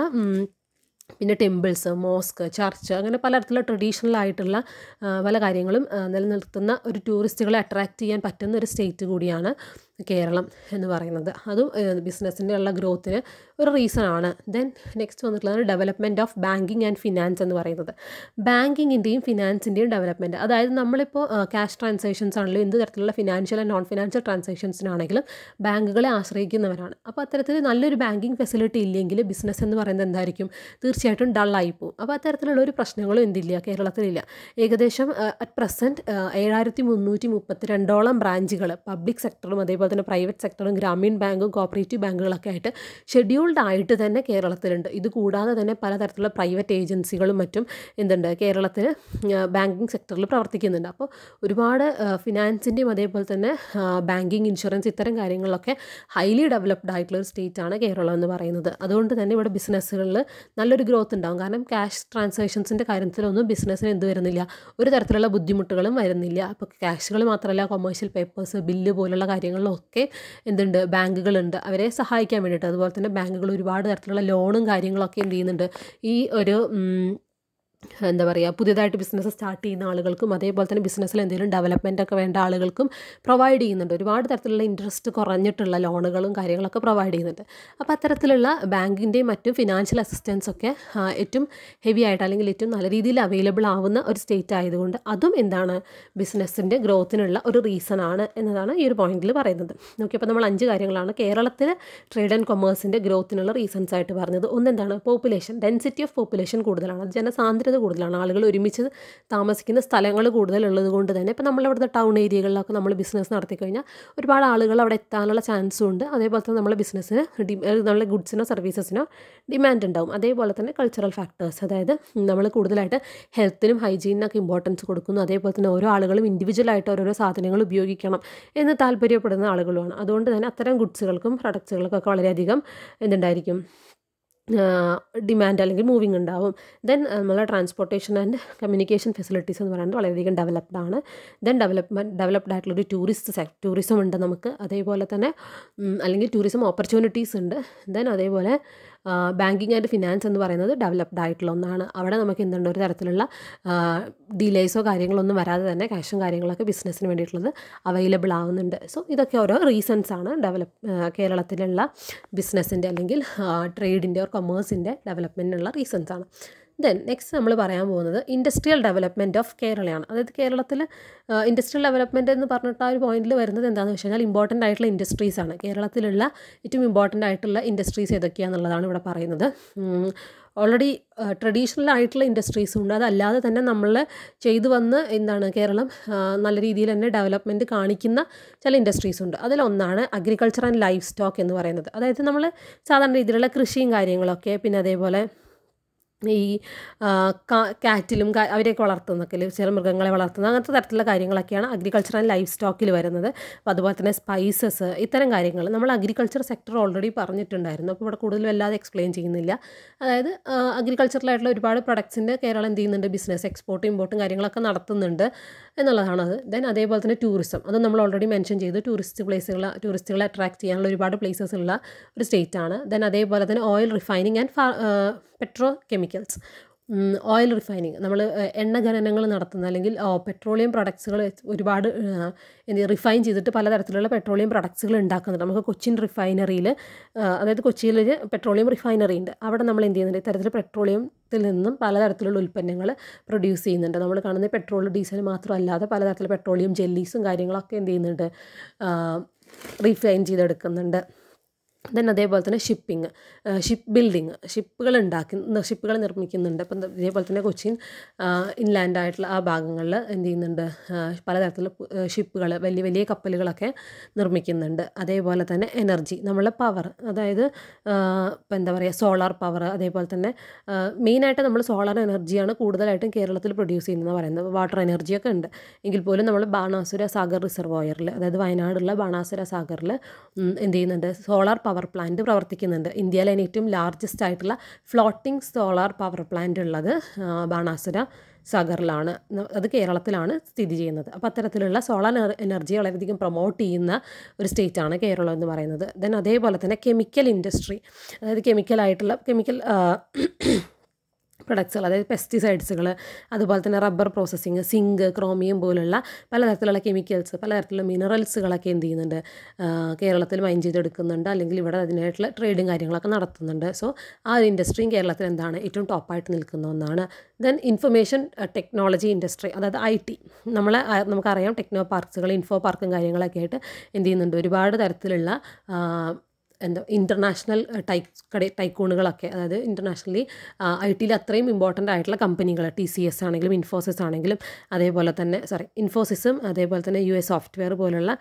പിന്നെ ടെമ്പിൾസ് മോസ്ക് ചർച്ച് അങ്ങനെ പലതരത്തിലുള്ള ട്രഡീഷണൽ ആയിട്ടുള്ള പല കാര്യങ്ങളും നിലനിർത്തുന്ന ഒരു ടൂറിസ്റ്റുകളെ അട്രാക്റ്റ് ചെയ്യാൻ പറ്റുന്ന ഒരു സ്റ്റേറ്റ് കൂടിയാണ് കേരളം എന്ന് പറയുന്നത് അതും ബിസിനസ്സിൻ്റെ ഉള്ള ഗ്രോത്തിന് ഒരു റീസൺ ആണ് ദെൻ നെക്സ്റ്റ് വന്നിട്ടുള്ളത് development of banking and finance എന്ന് പറയുന്നത് ബാങ്കിങ്ങിൻ്റെയും ഫിനാൻസിൻ്റെയും ഡെവലപ്മെൻറ്റ് അതായത് നമ്മളിപ്പോൾ ക്യാഷ് ട്രാൻസാക്ഷൻസ് ആണെങ്കിലും എന്ത് തരത്തിലുള്ള ഫിനാൻഷ്യൽ ആൻഡ് നോൺ ഫിനാൻഷ്യൽ ട്രാൻസാക്ഷൻസിനാണെങ്കിലും ബാങ്കുകളെ ആശ്രയിക്കുന്നവരാണ് അപ്പോൾ അത്തരത്തിൽ നല്ലൊരു ബാങ്കിങ് ഫെസിലിറ്റി ഇല്ലെങ്കിൽ ബിസിനസ് എന്ന് പറയുന്നത് എന്തായിരിക്കും തീർച്ചയായിട്ടും ഡള്ളായി പോകും അപ്പോൾ അത്തരത്തിലുള്ള ഒരു പ്രശ്നങ്ങളും എന്തില്ല കേരളത്തിലില്ല ഏകദേശം അറ്റ് പ്രസൻറ്റ് ഏഴായിരത്തി മുന്നൂറ്റി മുപ്പത്തി രണ്ടോളം ബ്രാഞ്ചുകൾ പബ്ലിക് സെക്ടറും അതേപോലെ തന്നെ പ്രൈവറ്റ് സെക്ടറും ഗ്രാമീൺ ബാങ്കും കോപ്പറേറ്റീവ് ബാങ്കുകളൊക്കെ ആയിട്ട് ഷെഡ്യൂൾഡ് ആയിട്ട് തന്നെ കേരളത്തിലുണ്ട് ഇത് കൂടാതെ തന്നെ പലതരത്തിലുള്ള പ്രൈവറ്റ് ഏജൻസികളും മറ്റും എന്തുണ്ട് കേരളത്തിൽ ബാങ്കിങ് സെക്ടറിൽ പ്രവർത്തിക്കുന്നുണ്ട് അപ്പോൾ ഒരുപാട് ഫിനാൻസിൻ്റെയും അതേപോലെ തന്നെ ബാങ്കിങ് ഇൻഷുറൻസ് ഇത്തരം കാര്യങ്ങളിലൊക്കെ ഹൈലി ഡെവലപ്ഡ് ആയിട്ടുള്ള ഒരു സ്റ്റേറ്റാണ് കേരളം എന്ന് പറയുന്നത് അതുകൊണ്ട് തന്നെ ഇവിടെ ബിസിനസ്സുകളിൽ നല്ലൊരു ഗ്രോത്ത് ഉണ്ടാകും കാരണം ക്യാഷ് ട്രാൻസാക്ഷൻസിൻ്റെ കാര്യത്തിലൊന്നും ബിസിനസ്സിന് എന്ത് വരുന്നില്ല ഒരു തരത്തിലുള്ള ബുദ്ധിമുട്ടുകളും വരുന്നില്ല അപ്പോൾ ക്യാഷുകൾ മാത്രമല്ല കൊമേഴ്ഷ്യൽ പേപ്പേഴ്സ് ബില്ല് പോലുള്ള കാര്യങ്ങളിലൊക്കെ എന്തുണ്ട് ബാങ്കുകളുണ്ട് അവരെ സഹായിക്കാൻ വേണ്ടിയിട്ട് അതുപോലെ തന്നെ ബാങ്കുകൾ ഒരുപാട് തരത്തിലുള്ള ലോണും കാര്യങ്ങളൊക്കെ എന്ത് ചെയ്യുന്നുണ്ട് ഈ ഒരു എന്താ പറയുക പുതിയതായിട്ട് ബിസിനസ് സ്റ്റാർട്ട് ചെയ്യുന്ന ആളുകൾക്കും അതേപോലെ തന്നെ ബിസിനസ്സിൽ എന്തെങ്കിലും ഡെവലപ്മെൻ്റ് ഒക്കെ വേണ്ട ആളുകൾക്കും പ്രൊവൈഡ് ചെയ്യുന്നുണ്ട് ഒരുപാട് തരത്തിലുള്ള ഇൻട്രസ്റ്റ് കുറഞ്ഞിട്ടുള്ള ലോണുകളും കാര്യങ്ങളൊക്കെ പ്രൊവൈഡ് ചെയ്യുന്നുണ്ട് അപ്പോൾ അത്തരത്തിലുള്ള ബാങ്കിൻ്റെയും മറ്റും ഫിനാൻഷ്യൽ അസിസ്റ്റൻസ് ഒക്കെ ഏറ്റവും ഹെവി ആയിട്ട് അല്ലെങ്കിൽ ഏറ്റവും നല്ല രീതിയിൽ അവൈലബിൾ ആവുന്ന ഒരു സ്റ്റേറ്റ് ആയതുകൊണ്ട് അതും എന്താണ് ബിസിനസ്സിൻ്റെ ഗ്രോത്തിനുള്ള ഒരു റീസൺ ആണ് എന്നതാണ് ഈ ഒരു പോയിന്റിൽ പറയുന്നത് ഓക്കെ അപ്പോൾ നമ്മൾ അഞ്ച് കാര്യങ്ങളാണ് കേരളത്തിൽ ട്രേഡ് ആൻഡ് കൊമേഴ്സിൻ്റെ ഗ്രോത്തിനുള്ള റീസൺസ് ആയിട്ട് പറഞ്ഞത് ഒന്നെന്താണ് പോപ്പുലേഷൻ ഡെൻസിറ്റി ഓഫ് പോപ്പുലേഷൻ കൂടുതലാണ് ജനസാന്ദ്രത കൂടുതലാണ് ആളുകൾ ഒരുമിച്ച് താമസിക്കുന്ന സ്ഥലങ്ങൾ കൂടുതലുള്ളത് കൊണ്ട് തന്നെ ഇപ്പോൾ നമ്മളിവിടുത്തെ ടൗൺ ഏരിയകളിലൊക്കെ നമ്മൾ ബിസിനസ് നടത്തി കഴിഞ്ഞാൽ ഒരുപാട് ആളുകൾ അവിടെ എത്താനുള്ള ചാൻസും ഉണ്ട് അതേപോലെ തന്നെ നമ്മളെ ബിസിനസ്സിന് ഡി നമ്മളെ ഗുഡ്സിനോ സർവീസസിനോ ഡിമാൻഡ് ഉണ്ടാവും അതേപോലെ തന്നെ കൾച്ചറൽ ഫാക്ടേഴ്സ് അതായത് നമ്മൾ കൂടുതലായിട്ട് ഹെൽത്തിനും ഹൈജീനിനൊക്കെ ഇമ്പോർട്ടൻസ് കൊടുക്കുന്നു അതേപോലെ തന്നെ ഓരോ ആളുകളും ഇൻഡിവിജ്വലായിട്ട് ഓരോരോ സാധനങ്ങൾ ഉപയോഗിക്കണം എന്ന് താല്പര്യപ്പെടുന്ന ആളുകളുമാണ് അതുകൊണ്ട് തന്നെ അത്തരം ഗുഡ്സുകൾക്കും പ്രൊഡക്ട്സുകൾക്കൊക്കെ വളരെയധികം എന്തുണ്ടായിരിക്കും ഡിമാൻഡ് അല്ലെങ്കിൽ മൂവിങ് ഉണ്ടാവും ദെൻ നമ്മളെ ട്രാൻസ്പോർട്ടേഷൻ ആൻഡ് കമ്മ്യൂണിക്കേഷൻ ഫെസിലിറ്റീസ് എന്ന് പറയുന്നത് വളരെയധികം ഡെവലപ്ഡ് ആണ് ദെൻ ഡെവലപ്മെൻറ്റ് ഡെവലപ്ഡ് ആയിട്ടുള്ളൊരു ടൂറിസ്റ്റ് സെക്ടർ ടൂറിസം ഉണ്ട് നമുക്ക് അതേപോലെ തന്നെ അല്ലെങ്കിൽ ടൂറിസം ഓപ്പർച്യൂണിറ്റീസ് ഉണ്ട് ദെൻ അതേപോലെ ബാങ്കിങ് ആൻഡ് ഫിനാൻസ് എന്ന് പറയുന്നത് ഡെവലപ്ഡ് ആയിട്ടുള്ള ഒന്നാണ് അവിടെ നമുക്ക് എന്തുണ്ട് ഒരു തരത്തിലുള്ള ഡിലേസോ കാര്യങ്ങളൊന്നും വരാതെ തന്നെ ക്യാഷും കാര്യങ്ങളൊക്കെ ബിസിനസ്സിന് വേണ്ടിയിട്ടുള്ളത് അവൈലബിൾ ആവുന്നുണ്ട് സോ ഇതൊക്കെ ഓരോ റീസൺസ് ആണ് ഡെവലപ്പ് കേരളത്തിലുള്ള ബിസിനസ്സിൻ്റെ അല്ലെങ്കിൽ ട്രേഡിൻ്റെ ഓർ കൊമേഴ്സിൻ്റെ ഡെവലപ്മെൻറ്റിനുള്ള റീസൺസ് ആണ് ദെൻ നെക്സ്റ്റ് നമ്മൾ പറയാൻ പോകുന്നത് ഇൻഡസ്ട്രിയൽ ഡെവലപ്മെൻറ്റ് ഓഫ് കേരളയാണ് അതായത് കേരളത്തിൽ ഇൻഡസ്ട്രിയൽ ഡെവലപ്മെൻറ്റ് എന്ന് പറഞ്ഞിട്ട് ആ ഒരു പോയിന്റിൽ വരുന്നത് എന്താണെന്ന് വെച്ച് കഴിഞ്ഞാൽ ഇമ്പോർട്ടൻ്റ് ആയിട്ടുള്ള ഇൻഡസ്ട്രീസ് ആണ് കേരളത്തിലുള്ള ഏറ്റവും ഇമ്പോർട്ടൻ്റ് ആയിട്ടുള്ള ഇൻഡസ്ട്രീസ് ഏതൊക്കെയാണെന്നുള്ളതാണ് ഇവിടെ പറയുന്നത് ഓൾറെഡി ട്രഡീഷണൽ ആയിട്ടുള്ള ഇൻഡസ്ട്രീസും ഉണ്ട് അതല്ലാതെ തന്നെ നമ്മൾ ചെയ്തു വന്ന് എന്താണ് കേരളം നല്ല രീതിയിൽ തന്നെ ഡെവലപ്മെൻറ്റ് കാണിക്കുന്ന ചില ഇൻഡസ്ട്രീസ് ഉണ്ട് അതിലൊന്നാണ് അഗ്രികൾച്ചർ ആൻഡ് ലൈഫ് സ്റ്റോക്ക് എന്ന് പറയുന്നത് അതായത് നമ്മൾ സാധാരണ രീതിയിലുള്ള കൃഷിയും കാര്യങ്ങളൊക്കെ പിന്നെ അതേപോലെ ഈ കാറ്റിലും അവരെയൊക്കെ വളർത്തുന്നൊക്കെ ചില മൃഗങ്ങളെ വളർത്തുന്ന അങ്ങനത്തെ തരത്തിലുള്ള കാര്യങ്ങളൊക്കെയാണ് അഗ്രികൾച്ചർ ആൻഡ് ലൈഫ് സ്റ്റോക്കിൽ വരുന്നത് അപ്പോൾ അതുപോലെ തന്നെ സ്പൈസസ് ഇത്തരം കാര്യങ്ങൾ നമ്മൾ അഗ്രികൾച്ചർ സെക്ടർ ഓൾറെഡി പറഞ്ഞിട്ടുണ്ടായിരുന്നു അപ്പോൾ ഇവിടെ കൂടുതൽ വല്ലാതെ എക്സ്പ്ലെയിൻ ചെയ്യുന്നില്ല അതായത് അഗ്രികൾച്ചറിലായിട്ടുള്ള ഒരുപാട് പ്രൊഡക്ട്സിൻ്റെ കേരളം എന്ത് ചെയ്യുന്നുണ്ട് ബിസിനസ് എക്സ്പോർട്ടും ഇമ്പോർട്ടും കാര്യങ്ങളൊക്കെ നടത്തുന്നുണ്ട് എന്നുള്ളതാണത് ദെൻ അതേപോലെ തന്നെ ടൂറിസം അത് നമ്മൾ ഓൾറെഡി മെൻഷൻ ചെയ്തു ടൂറിസ്റ്റ് പ്ലേസുകൾ ടൂറിസ്റ്റുകളെ അട്രാക്ട് ചെയ്യാനുള്ള ഒരുപാട് പ്ലേസസ് ഉള്ള ഒരു സ്റ്റേറ്റ് ആണ് ദെൻ അതേപോലെ തന്നെ oil refining and petrochemicals oil refining നമ്മൾ എണ്ണ ഖനനങ്ങൾ നടത്തുന്ന അല്ലെങ്കിൽ പെട്രോളിയം പ്രൊഡക്ട്സുകൾ ഒരുപാട് എന്ത് റിഫൈൻ ചെയ്തിട്ട് പലതരത്തിലുള്ള പെട്രോളിയം പ്രൊഡക്ട്സുകൾ ഉണ്ടാക്കുന്നുണ്ട് നമുക്ക് കൊച്ചിൻ റിഫൈനറിയിൽ അതായത് കൊച്ചിയിൽ ഒരു പെട്രോളിയം റിഫൈനറി ഉണ്ട് അവിടെ നമ്മൾ എന്ത് ചെയ്യുന്നുണ്ട് ഇത്തരത്തിൽ പെട്രോളിയത്തിൽ നിന്നും പലതരത്തിലുള്ള ഉൽപ്പന്നങ്ങൾ പ്രൊഡ്യൂസ് ചെയ്യുന്നുണ്ട് നമ്മൾ കാണുന്ന പെട്രോൾ ഡീസൽ മാത്രമല്ലാതെ പലതരത്തിലുള്ള പെട്രോളിയം ജെല്ലീസും കാര്യങ്ങളൊക്കെ എന്ത് ചെയ്യുന്നുണ്ട് റീഫൈൻ ചെയ്തെടുക്കുന്നുണ്ട് ദെൻ അതേപോലെ തന്നെ ഷിപ്പിംഗ് ഷിപ്പ് ബിൽഡിങ് ഷിപ്പുകൾ ഉണ്ടാക്കി ഷിപ്പുകൾ നിർമ്മിക്കുന്നുണ്ട് അപ്പം ഇതേപോലെ തന്നെ കൊച്ചിൻ ഇൻലാൻഡ് ആയിട്ടുള്ള ആ ഭാഗങ്ങളിൽ എന്ത് ചെയ്യുന്നുണ്ട് പലതരത്തിലുള്ള ഷിപ്പുകൾ വലിയ വലിയ കപ്പലുകളൊക്കെ നിർമ്മിക്കുന്നുണ്ട് അതേപോലെ തന്നെ എനർജി നമ്മളെ പവർ അതായത് ഇപ്പം എന്താ പറയുക സോളാർ പവർ അതേപോലെ തന്നെ മെയിനായിട്ട് നമ്മൾ സോളാർ എനർജിയാണ് കൂടുതലായിട്ടും കേരളത്തിൽ പ്രൊഡ്യൂസ് ചെയ്യുന്നതെന്ന് പറയുന്നത് വാട്ടർ എനർജിയൊക്കെ ഉണ്ട് എങ്കിൽ പോലും നമ്മൾ ബാണാസുര സാഗർ റിസർവോയറിൽ അതായത് വയനാടുള്ള ബാണാസുര സാഗറിൽ എന്ത് ചെയ്യുന്നുണ്ട് സോളാർ പവർ പ്ലാന്റ് പ്രവർത്തിക്കുന്നുണ്ട് ഇന്ത്യയിലെ തന്നെ ഏറ്റവും ലാർജസ്റ്റ് ആയിട്ടുള്ള ഫ്ലോട്ടിംഗ് സോളാർ പവർ പ്ലാന്റ് ഉള്ളത് ബാണാസുര സാഗറിലാണ് അത് കേരളത്തിലാണ് സ്ഥിതി ചെയ്യുന്നത് അപ്പോൾ അത്തരത്തിലുള്ള സോളാർ എനർജി വളരെയധികം പ്രൊമോട്ട് ചെയ്യുന്ന ഒരു സ്റ്റേറ്റാണ് കേരളം എന്ന് പറയുന്നത് ദെൻ അതേപോലെ തന്നെ കെമിക്കൽ ഇൻഡസ്ട്രി അതായത് കെമിക്കലായിട്ടുള്ള കെമിക്കൽ പ്രൊഡക്ട്സുകൾ അതായത് പെസ്റ്റിസൈഡ്സുകൾ അതുപോലെ തന്നെ റബ്ബർ പ്രോസസ്സിങ് സിങ്ക് ക്രോമിയം പോലുള്ള പലതരത്തിലുള്ള കെമിക്കൽസ് പലതരത്തിലുള്ള മിനറൽസുകളൊക്കെ എന്ത് ചെയ്യുന്നുണ്ട് കേരളത്തിൽ മൈൻ ചെയ്തെടുക്കുന്നുണ്ട് അല്ലെങ്കിൽ ഇവിടെ അതിനായിട്ടുള്ള ട്രേഡും കാര്യങ്ങളൊക്കെ നടത്തുന്നുണ്ട് സോ ആ ഒരു ഇൻഡസ്ട്രിയും കേരളത്തിൽ എന്താണ് ഏറ്റവും ടോപ്പായിട്ട് നിൽക്കുന്ന ഒന്നാണ് ദെൻ ഇൻഫർമേഷൻ ടെക്നോളജി ഇൻഡസ്ട്രി അതായത് ഐ ടി നമ്മളെ നമുക്കറിയാം ടെക്നോ പാർക്സുകൾ ഇൻഫോ പാർക്കും കാര്യങ്ങളൊക്കെ ആയിട്ട് എന്ത് ചെയ്യുന്നുണ്ട് ഒരുപാട് തരത്തിലുള്ള എന്താ ഇൻ്റർനാഷണൽ ടൈപ്പ് കട ടൈക്കൂണുകളൊക്കെ അതായത് ഇൻ്റർനാഷണലി ഐ ടിയിൽ അത്രയും ഇമ്പോർട്ടൻ്റ് ആയിട്ടുള്ള കമ്പനികൾ ടി സി എസ് ആണെങ്കിലും ഇൻഫോസിസ് ആണെങ്കിലും അതേപോലെ തന്നെ സോറി ഇൻഫോസിസും അതേപോലെ തന്നെ യു എസ് സോഫ്റ്റ്വെയർ പോലുള്ള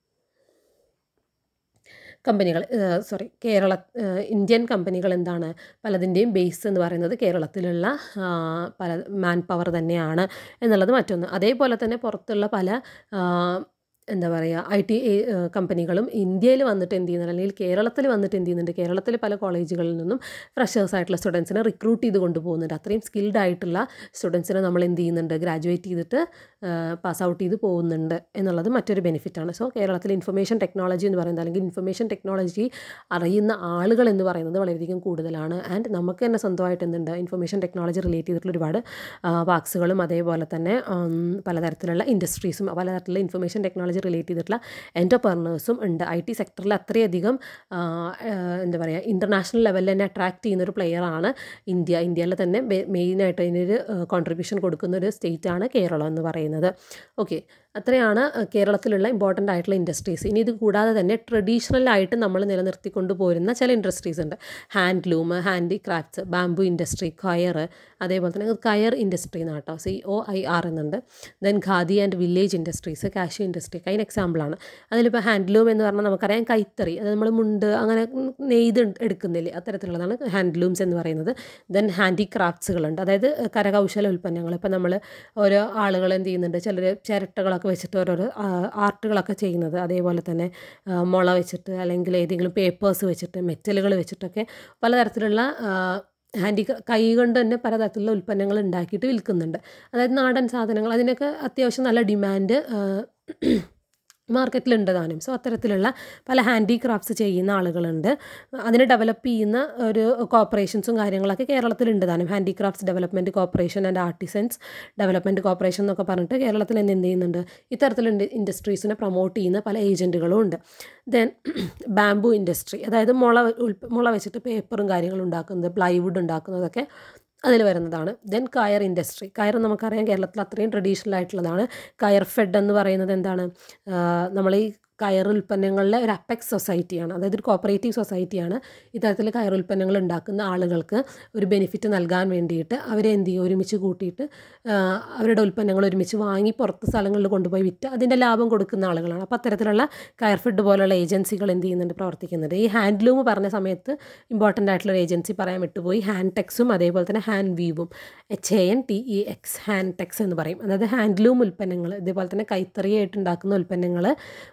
കമ്പനികൾ സോറി കേരള ഇന്ത്യൻ കമ്പനികൾ എന്താണ് പലതിൻ്റെയും ബേസ് എന്ന് പറയുന്നത് കേരളത്തിലുള്ള പല മാൻ പവർ തന്നെയാണ് എന്നുള്ളത് മറ്റൊന്ന് അതേപോലെ തന്നെ പുറത്തുള്ള പല എന്താ പറയുക ഐ ടി കമ്പനികളും ഇന്ത്യയിൽ വന്നിട്ട് എന്ത് ചെയ്യുന്നുണ്ട് അല്ലെങ്കിൽ കേരളത്തിൽ വന്നിട്ട് എന്ത് ചെയ്യുന്നുണ്ട് കേരളത്തിലെ പല കോളേജുകളിൽ നിന്നും ഫ്രഷേഴ്സ് ആയിട്ടുള്ള സ്റ്റുഡൻസിനെ റിക്രൂട്ട് ചെയ്ത് കൊണ്ടുപോകുന്നുണ്ട് അത്രയും സ്കിൽഡ് ആയിട്ടുള്ള സ്റ്റുഡൻസിനെ നമ്മൾ എന്ത് ചെയ്യുന്നുണ്ട് ഗ്രാജുവേറ്റ് ചെയ്തിട്ട് പാസ് ഔട്ട് ചെയ്ത് പോകുന്നുണ്ട് എന്നുള്ളത് മറ്റൊരു ബെനിഫിറ്റാണ് സോ കേരളത്തിൽ ഇൻഫർമേഷൻ ടെക്നോളജി എന്ന് പറയുന്നത് അല്ലെങ്കിൽ ഇൻഫർമേഷൻ ടെക്നോളജി അറിയുന്ന ആളുകൾ എന്ന് പറയുന്നത് വളരെയധികം കൂടുതലാണ് ആൻഡ് നമുക്ക് തന്നെ സ്വന്തമായിട്ട് എന്തുണ്ട് ഇൻഫർമേഷൻ ടെക്നോളജി റിലേറ്റ് ചെയ്തിട്ടുള്ള ഒരുപാട് പാർക്സുകളും അതേപോലെ തന്നെ പലതരത്തിലുള്ള ഇൻഡസ്ട്രീസും പലതരത്തിലുള്ള ഇൻഫർമേഷൻ ടെക്നോളജി റിലേറ്റ് ചെയ്തിട്ടുള്ള എൻ്റർപ്രനേഴ്സും ഉണ്ട് ഐ ടി സെക്ടറിൽ അത്രയധികം എന്താ പറയുക ഇൻ്റർനാഷണൽ ലെവലിൽ തന്നെ അട്രാക്ട് ചെയ്യുന്ന ഒരു പ്ലെയറാണ് ഇന്ത്യ ഇന്ത്യയിൽ തന്നെ മെയിനായിട്ട് അതിനൊരു കോൺട്രിബ്യൂഷൻ കൊടുക്കുന്ന ഒരു സ്റ്റേറ്റാണ് കേരളം എന്ന് പറയുന്നത് ഓക്കെ അത്രയാണ് കേരളത്തിലുള്ള ഇമ്പോർട്ടൻ്റ് ആയിട്ടുള്ള ഇൻഡസ്ട്രീസ് ഇനി ഇത് കൂടാതെ തന്നെ ട്രഡീഷണൽ ആയിട്ട് നമ്മൾ നിലനിർത്തിക്കൊണ്ട് പോരുന്ന ചില ഇൻഡസ്ട്രീസ് ഉണ്ട് ഹാൻഡ്ലൂം ഹാൻഡിക്രാഫ്റ്റ്സ് ബാംബു ഇൻഡസ്ട്രി കയർ അതേപോലെ തന്നെ കയർ ഇൻഡസ്ട്രി എന്നാണ് കേട്ടോ സി ഒ ഐ ആർ എന്നുണ്ട് then khadi and village industries cashew industry ഒക്കെ അതിന് എക്സാമ്പിളാണ് അതിലിപ്പോൾ ഹാൻഡ്ലൂം എന്ന് പറഞ്ഞാൽ നമുക്കറിയാം കൈത്തറി അത് നമ്മൾ മുണ്ട് അങ്ങനെ നെയ്ത് എടുക്കുന്നില്ലേ അത്തരത്തിലുള്ളതാണ് ഹാൻഡ്ലൂംസ് എന്ന് പറയുന്നത് ദെൻ ഹാൻഡിക്രാഫ്റ്റ്സുകളുണ്ട് അതായത് കരകൗശല ഉൽപ്പന്നങ്ങൾ ഇപ്പോൾ നമ്മൾ ഓരോ ആളുകൾ എന്ത് ചെയ്യുന്നുണ്ട് ചിലർ ചിരട്ടകളൊക്കെ വെച്ചിട്ട് ഓരോരോ ആർട്ടുകളൊക്കെ ചെയ്യുന്നത് അതേപോലെ തന്നെ മുള വെച്ചിട്ട് അല്ലെങ്കിൽ ഏതെങ്കിലും പേപ്പേഴ്സ് വെച്ചിട്ട് മെറ്റലുകൾ വെച്ചിട്ടൊക്കെ പലതരത്തിലുള്ള ഹാൻഡി കൈ കൊണ്ട് തന്നെ പലതരത്തിലുള്ള ഉൽപ്പന്നങ്ങൾ ഉണ്ടാക്കിയിട്ട് വിൽക്കുന്നുണ്ട് അതായത് നാടൻ സാധനങ്ങൾ അതിനൊക്കെ അത്യാവശ്യം നല്ല ഡിമാൻഡ് മാർക്കറ്റിലുണ്ട് താനും സോ അത്തരത്തിലുള്ള പല ഹാൻഡിക്രാഫ്റ്റ്സ് ചെയ്യുന്ന ആളുകളുണ്ട് അതിനെ ഡെവലപ്പ് ചെയ്യുന്ന ഒരു കോപ്പറേഷൻസും കാര്യങ്ങളൊക്കെ കേരളത്തിലുണ്ട് താനും handicrafts development corporation and artisans development corporation എന്നൊക്കെ പറഞ്ഞിട്ട് കേരളത്തിൽ എന്ത് എന്ത് ചെയ്യുന്നുണ്ട് ഇത്തരത്തിലുള്ള ഇൻഡസ്ട്രീസിനെ പ്രൊമോട്ട് ചെയ്യുന്ന പല ഏജൻറ്റുകളും ഉണ്ട് ദെൻ ബാംബു ഇൻഡസ്ട്രി അതായത് മുള മുള വെച്ചിട്ട് പേപ്പറും കാര്യങ്ങളും ഉണ്ടാക്കുന്നത് പ്ലൈവുഡ് ഉണ്ടാക്കുന്നതൊക്കെ അതിൽ വരുന്നതാണ് ദെൻ കയർ ഇൻഡസ്ട്രി കയർ നമുക്കറിയാം കേരളത്തിൽ അത്രയും ട്രഡീഷണൽ ആയിട്ടുള്ളതാണ് കയർ ഫെഡ് എന്ന് പറയുന്നത് എന്താണ് നമ്മൾ ഈ കയർ ഉൽപ്പന്നങ്ങളിലെ ഒരു അപ്പെക്സ് സൊസൈറ്റിയാണ് അതായത് ഒരു കോപ്പറേറ്റീവ് സൊസൈറ്റിയാണ് ഇത്തരത്തിൽ കയർ ഉൽപ്പന്നങ്ങൾ ഉണ്ടാക്കുന്ന ആളുകൾക്ക് ഒരു ബെനിഫിറ്റ് നൽകാൻ വേണ്ടിയിട്ട് അവരെ എന്ത് ചെയ്യും ഒരുമിച്ച് കൂട്ടിയിട്ട് അവരുടെ ഉൽപ്പന്നങ്ങൾ ഒരുമിച്ച് വാങ്ങി പുറത്ത് സ്ഥലങ്ങളിൽ കൊണ്ടുപോയി വിറ്റ് അതിൻ്റെ ലാഭം കൊടുക്കുന്ന ആളുകളാണ് അപ്പോൾ അത്തരത്തിലുള്ള കയർ ഫെഡ് പോലുള്ള ഏജൻസികൾ എന്ത് ചെയ്യുന്നുണ്ട് പ്രവർത്തിക്കുന്നുണ്ട് ഈ ഹാൻഡ്ലൂം പറഞ്ഞ സമയത്ത് ഇമ്പോർട്ടൻ്റ് ആയിട്ടുള്ള ഒരു ഏജൻസി പറയാൻ വിട്ടുപോയി ഹാൻഡ് ടെക്സും അതേപോലെ തന്നെ ഹാൻഡ് വീവും H A N T E X Hantex എന്ന് പറയും അതായത് ഹാൻഡ്ലൂം ഉൽപ്പന്നങ്ങൾ ഇതേപോലെ തന്നെ കൈത്തറിയായിട്ട് ഉണ്ടാക്കുന്ന ഉൽപ്പന്നങ്ങൾ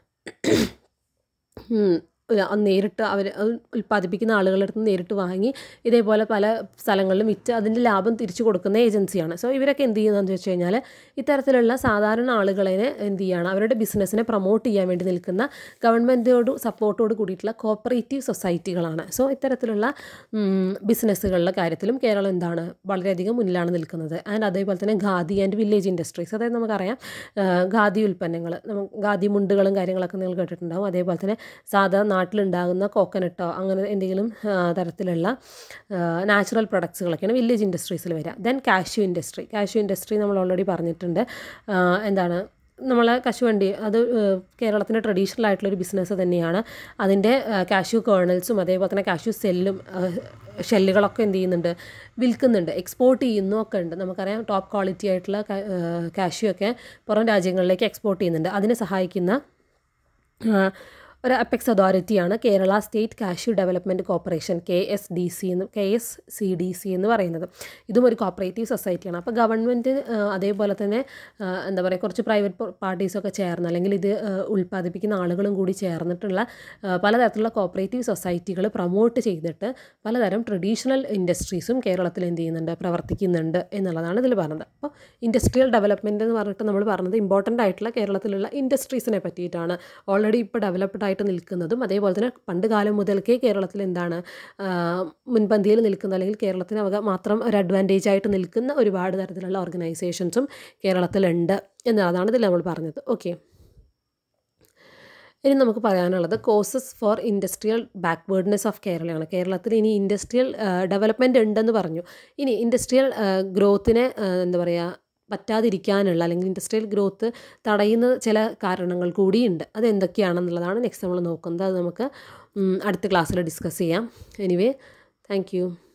നേരിട്ട് അവർ ഉൽപ്പാദിപ്പിക്കുന്ന ആളുകളുടെ അടുത്ത് നേരിട്ട് വാങ്ങി ഇതേപോലെ പല സ്ഥലങ്ങളിലും വിറ്റ് അതിൻ്റെ ലാഭം തിരിച്ചു കൊടുക്കുന്ന ഏജൻസിയാണ് സോ ഇവരൊക്കെ എന്ത് ചെയ്യുന്നതെന്ന് വെച്ച് കഴിഞ്ഞാൽ ഇത്തരത്തിലുള്ള സാധാരണ ആളുകളെ എന്ത് ചെയ്യാണ് അവരുടെ ബിസിനസ്സിനെ പ്രൊമോട്ട് ചെയ്യാൻ വേണ്ടി നിൽക്കുന്ന ഗവൺമെൻറ്റോട് സപ്പോർട്ടോട് കൂടിയിട്ടുള്ള കോപ്പറേറ്റീവ് സൊസൈറ്റികളാണ് സോ ഇത്തരത്തിലുള്ള ബിസിനസ്സുകളുടെ കാര്യത്തിലും കേരളം എന്താണ് വളരെയധികം മുന്നിലാണ് നിൽക്കുന്നത് ആൻഡ് അതേപോലെ തന്നെ ഖാദി ആൻഡ് വില്ലേജ് ഇൻഡസ്ട്രീസ് അതായത് നമുക്കറിയാം ഖാദി ഉൽപ്പന്നങ്ങൾ ഖാദി മുണ്ടുകളും കാര്യങ്ങളൊക്കെ നിങ്ങൾ കേട്ടിട്ടുണ്ടാകും അതേപോലെ തന്നെ സാധാ നാട്ടിലുണ്ടാകുന്ന കോക്കനട്ടോ അങ്ങനെ എന്തെങ്കിലും തരത്തിലുള്ള നാച്ചുറൽ പ്രൊഡക്ട്സുകളൊക്കെയാണ് വില്ലേജ് ഇൻഡസ്ട്രീസിൽ വരിക then cashew industry cashew industry നമ്മൾ ഓൾറെഡി പറഞ്ഞിട്ടുണ്ട് എന്താണ് നമ്മളെ കശുവണ്ടി അത് കേരളത്തിൻ്റെ ട്രഡീഷണൽ ആയിട്ടുള്ളൊരു ബിസിനസ് തന്നെയാണ് അതിൻ്റെ കാഷ്യൂ കേണൽസും അതേപോലെ തന്നെ കാഷ്യൂ സെല്ലും ഷെല്ലുകളൊക്കെ എന്ത് ചെയ്യുന്നുണ്ട് വിൽക്കുന്നുണ്ട് എക്സ്പോർട്ട് ചെയ്യുന്നൊക്കെ ഉണ്ട് നമുക്കറിയാം ടോപ്പ് ക്വാളിറ്റി ആയിട്ടുള്ള കാഷ്യൂ ഒക്കെ പുറം രാജ്യങ്ങളിലേക്ക് എക്സ്പോർട്ട് ചെയ്യുന്നുണ്ട് അതിനെ സഹായിക്കുന്ന ഒരു അപ്പെക്സ് അതോറിറ്റിയാണ് Kerala state cashew development corporation K S D C എന്ന് K S C D C എന്ന് പറയുന്നത് ഇതും ഒരു കോപ്പറേറ്റീവ് സൊസൈറ്റിയാണ് അപ്പോൾ ഗവൺമെൻറ് അതേപോലെ തന്നെ എന്താ പറയുക കുറച്ച് പ്രൈവറ്റ് പാർട്ടീസൊക്കെ ചേർന്ന് അല്ലെങ്കിൽ ഇത് ഉൽപ്പാദിപ്പിക്കുന്ന ആളുകളും കൂടി ചേർന്നിട്ടുള്ള പലതരത്തിലുള്ള കോപ്പറേറ്റീവ് സൊസൈറ്റികൾ പ്രൊമോട്ട് ചെയ്തിട്ട് പലതരം ട്രഡീഷണൽ ഇൻഡസ്ട്രീസും കേരളത്തിൽ എന്ത് ചെയ്യുന്നുണ്ട് പ്രവർത്തിക്കുന്നുണ്ട് എന്നുള്ളതാണ് ഇതിൽ പറഞ്ഞത് അപ്പോൾ ഇൻഡസ്ട്രിയൽ ഡെവലപ്മെൻറ്റ് എന്ന് പറഞ്ഞിട്ട് നമ്മൾ പറഞ്ഞത് ഇമ്പോർട്ടൻ്റ് ആയിട്ടുള്ള കേരളത്തിലുള്ള ഇൻഡസ്ട്രീസിനെ പറ്റിയിട്ടാണ് ഓൾറെഡി ഇപ്പോൾ ഡെവലപ്ഡ് ആയിട്ട് നിൽക്കുന്നതും അതേപോലെ തന്നെ പണ്ട് കാലം മുതൽക്കേ കേരളത്തിൽ എന്താണ് മുൻപന്തിയിൽ നിൽക്കുന്ന അല്ലെങ്കിൽ കേരളത്തിന് അവ മാത്രം ഒരു അഡ്വാൻറ്റേജ് ആയിട്ട് നിൽക്കുന്ന ഒരുപാട് തരത്തിലുള്ള ഓർഗനൈസേഷൻസും കേരളത്തിലുണ്ട് എന്നുള്ളതാണ് ഇതിൽ നമ്മൾ പറഞ്ഞത് ഓക്കെ ഇനി നമുക്ക് പറയാനുള്ളത് causes for industrial backwardness of കേരളയാണ് കേരളത്തിൽ ഇനി ഇൻഡസ്ട്രിയൽ ഡെവലപ്മെൻറ്റ് ഉണ്ടെന്ന് പറഞ്ഞു ഇനി ഇൻഡസ്ട്രിയൽ ഗ്രോത്തിനെ എന്താ പറയുക പറ്റാതിരിക്കാനുള്ള അല്ലെങ്കിൽ ഇൻഡസ്ട്രിയൽ ഗ്രോത്ത് തടയുന്ന ചില കാരണങ്ങൾ കൂടിയുണ്ട് അത് എന്തൊക്കെയാണെന്നുള്ളതാണ് നെക്സ്റ്റ് നമ്മൾ നോക്കുന്നത് അത് നമുക്ക് അടുത്ത ക്ലാസ്സിൽ ഡിസ്കസ് ചെയ്യാം എനിവേ താങ്ക്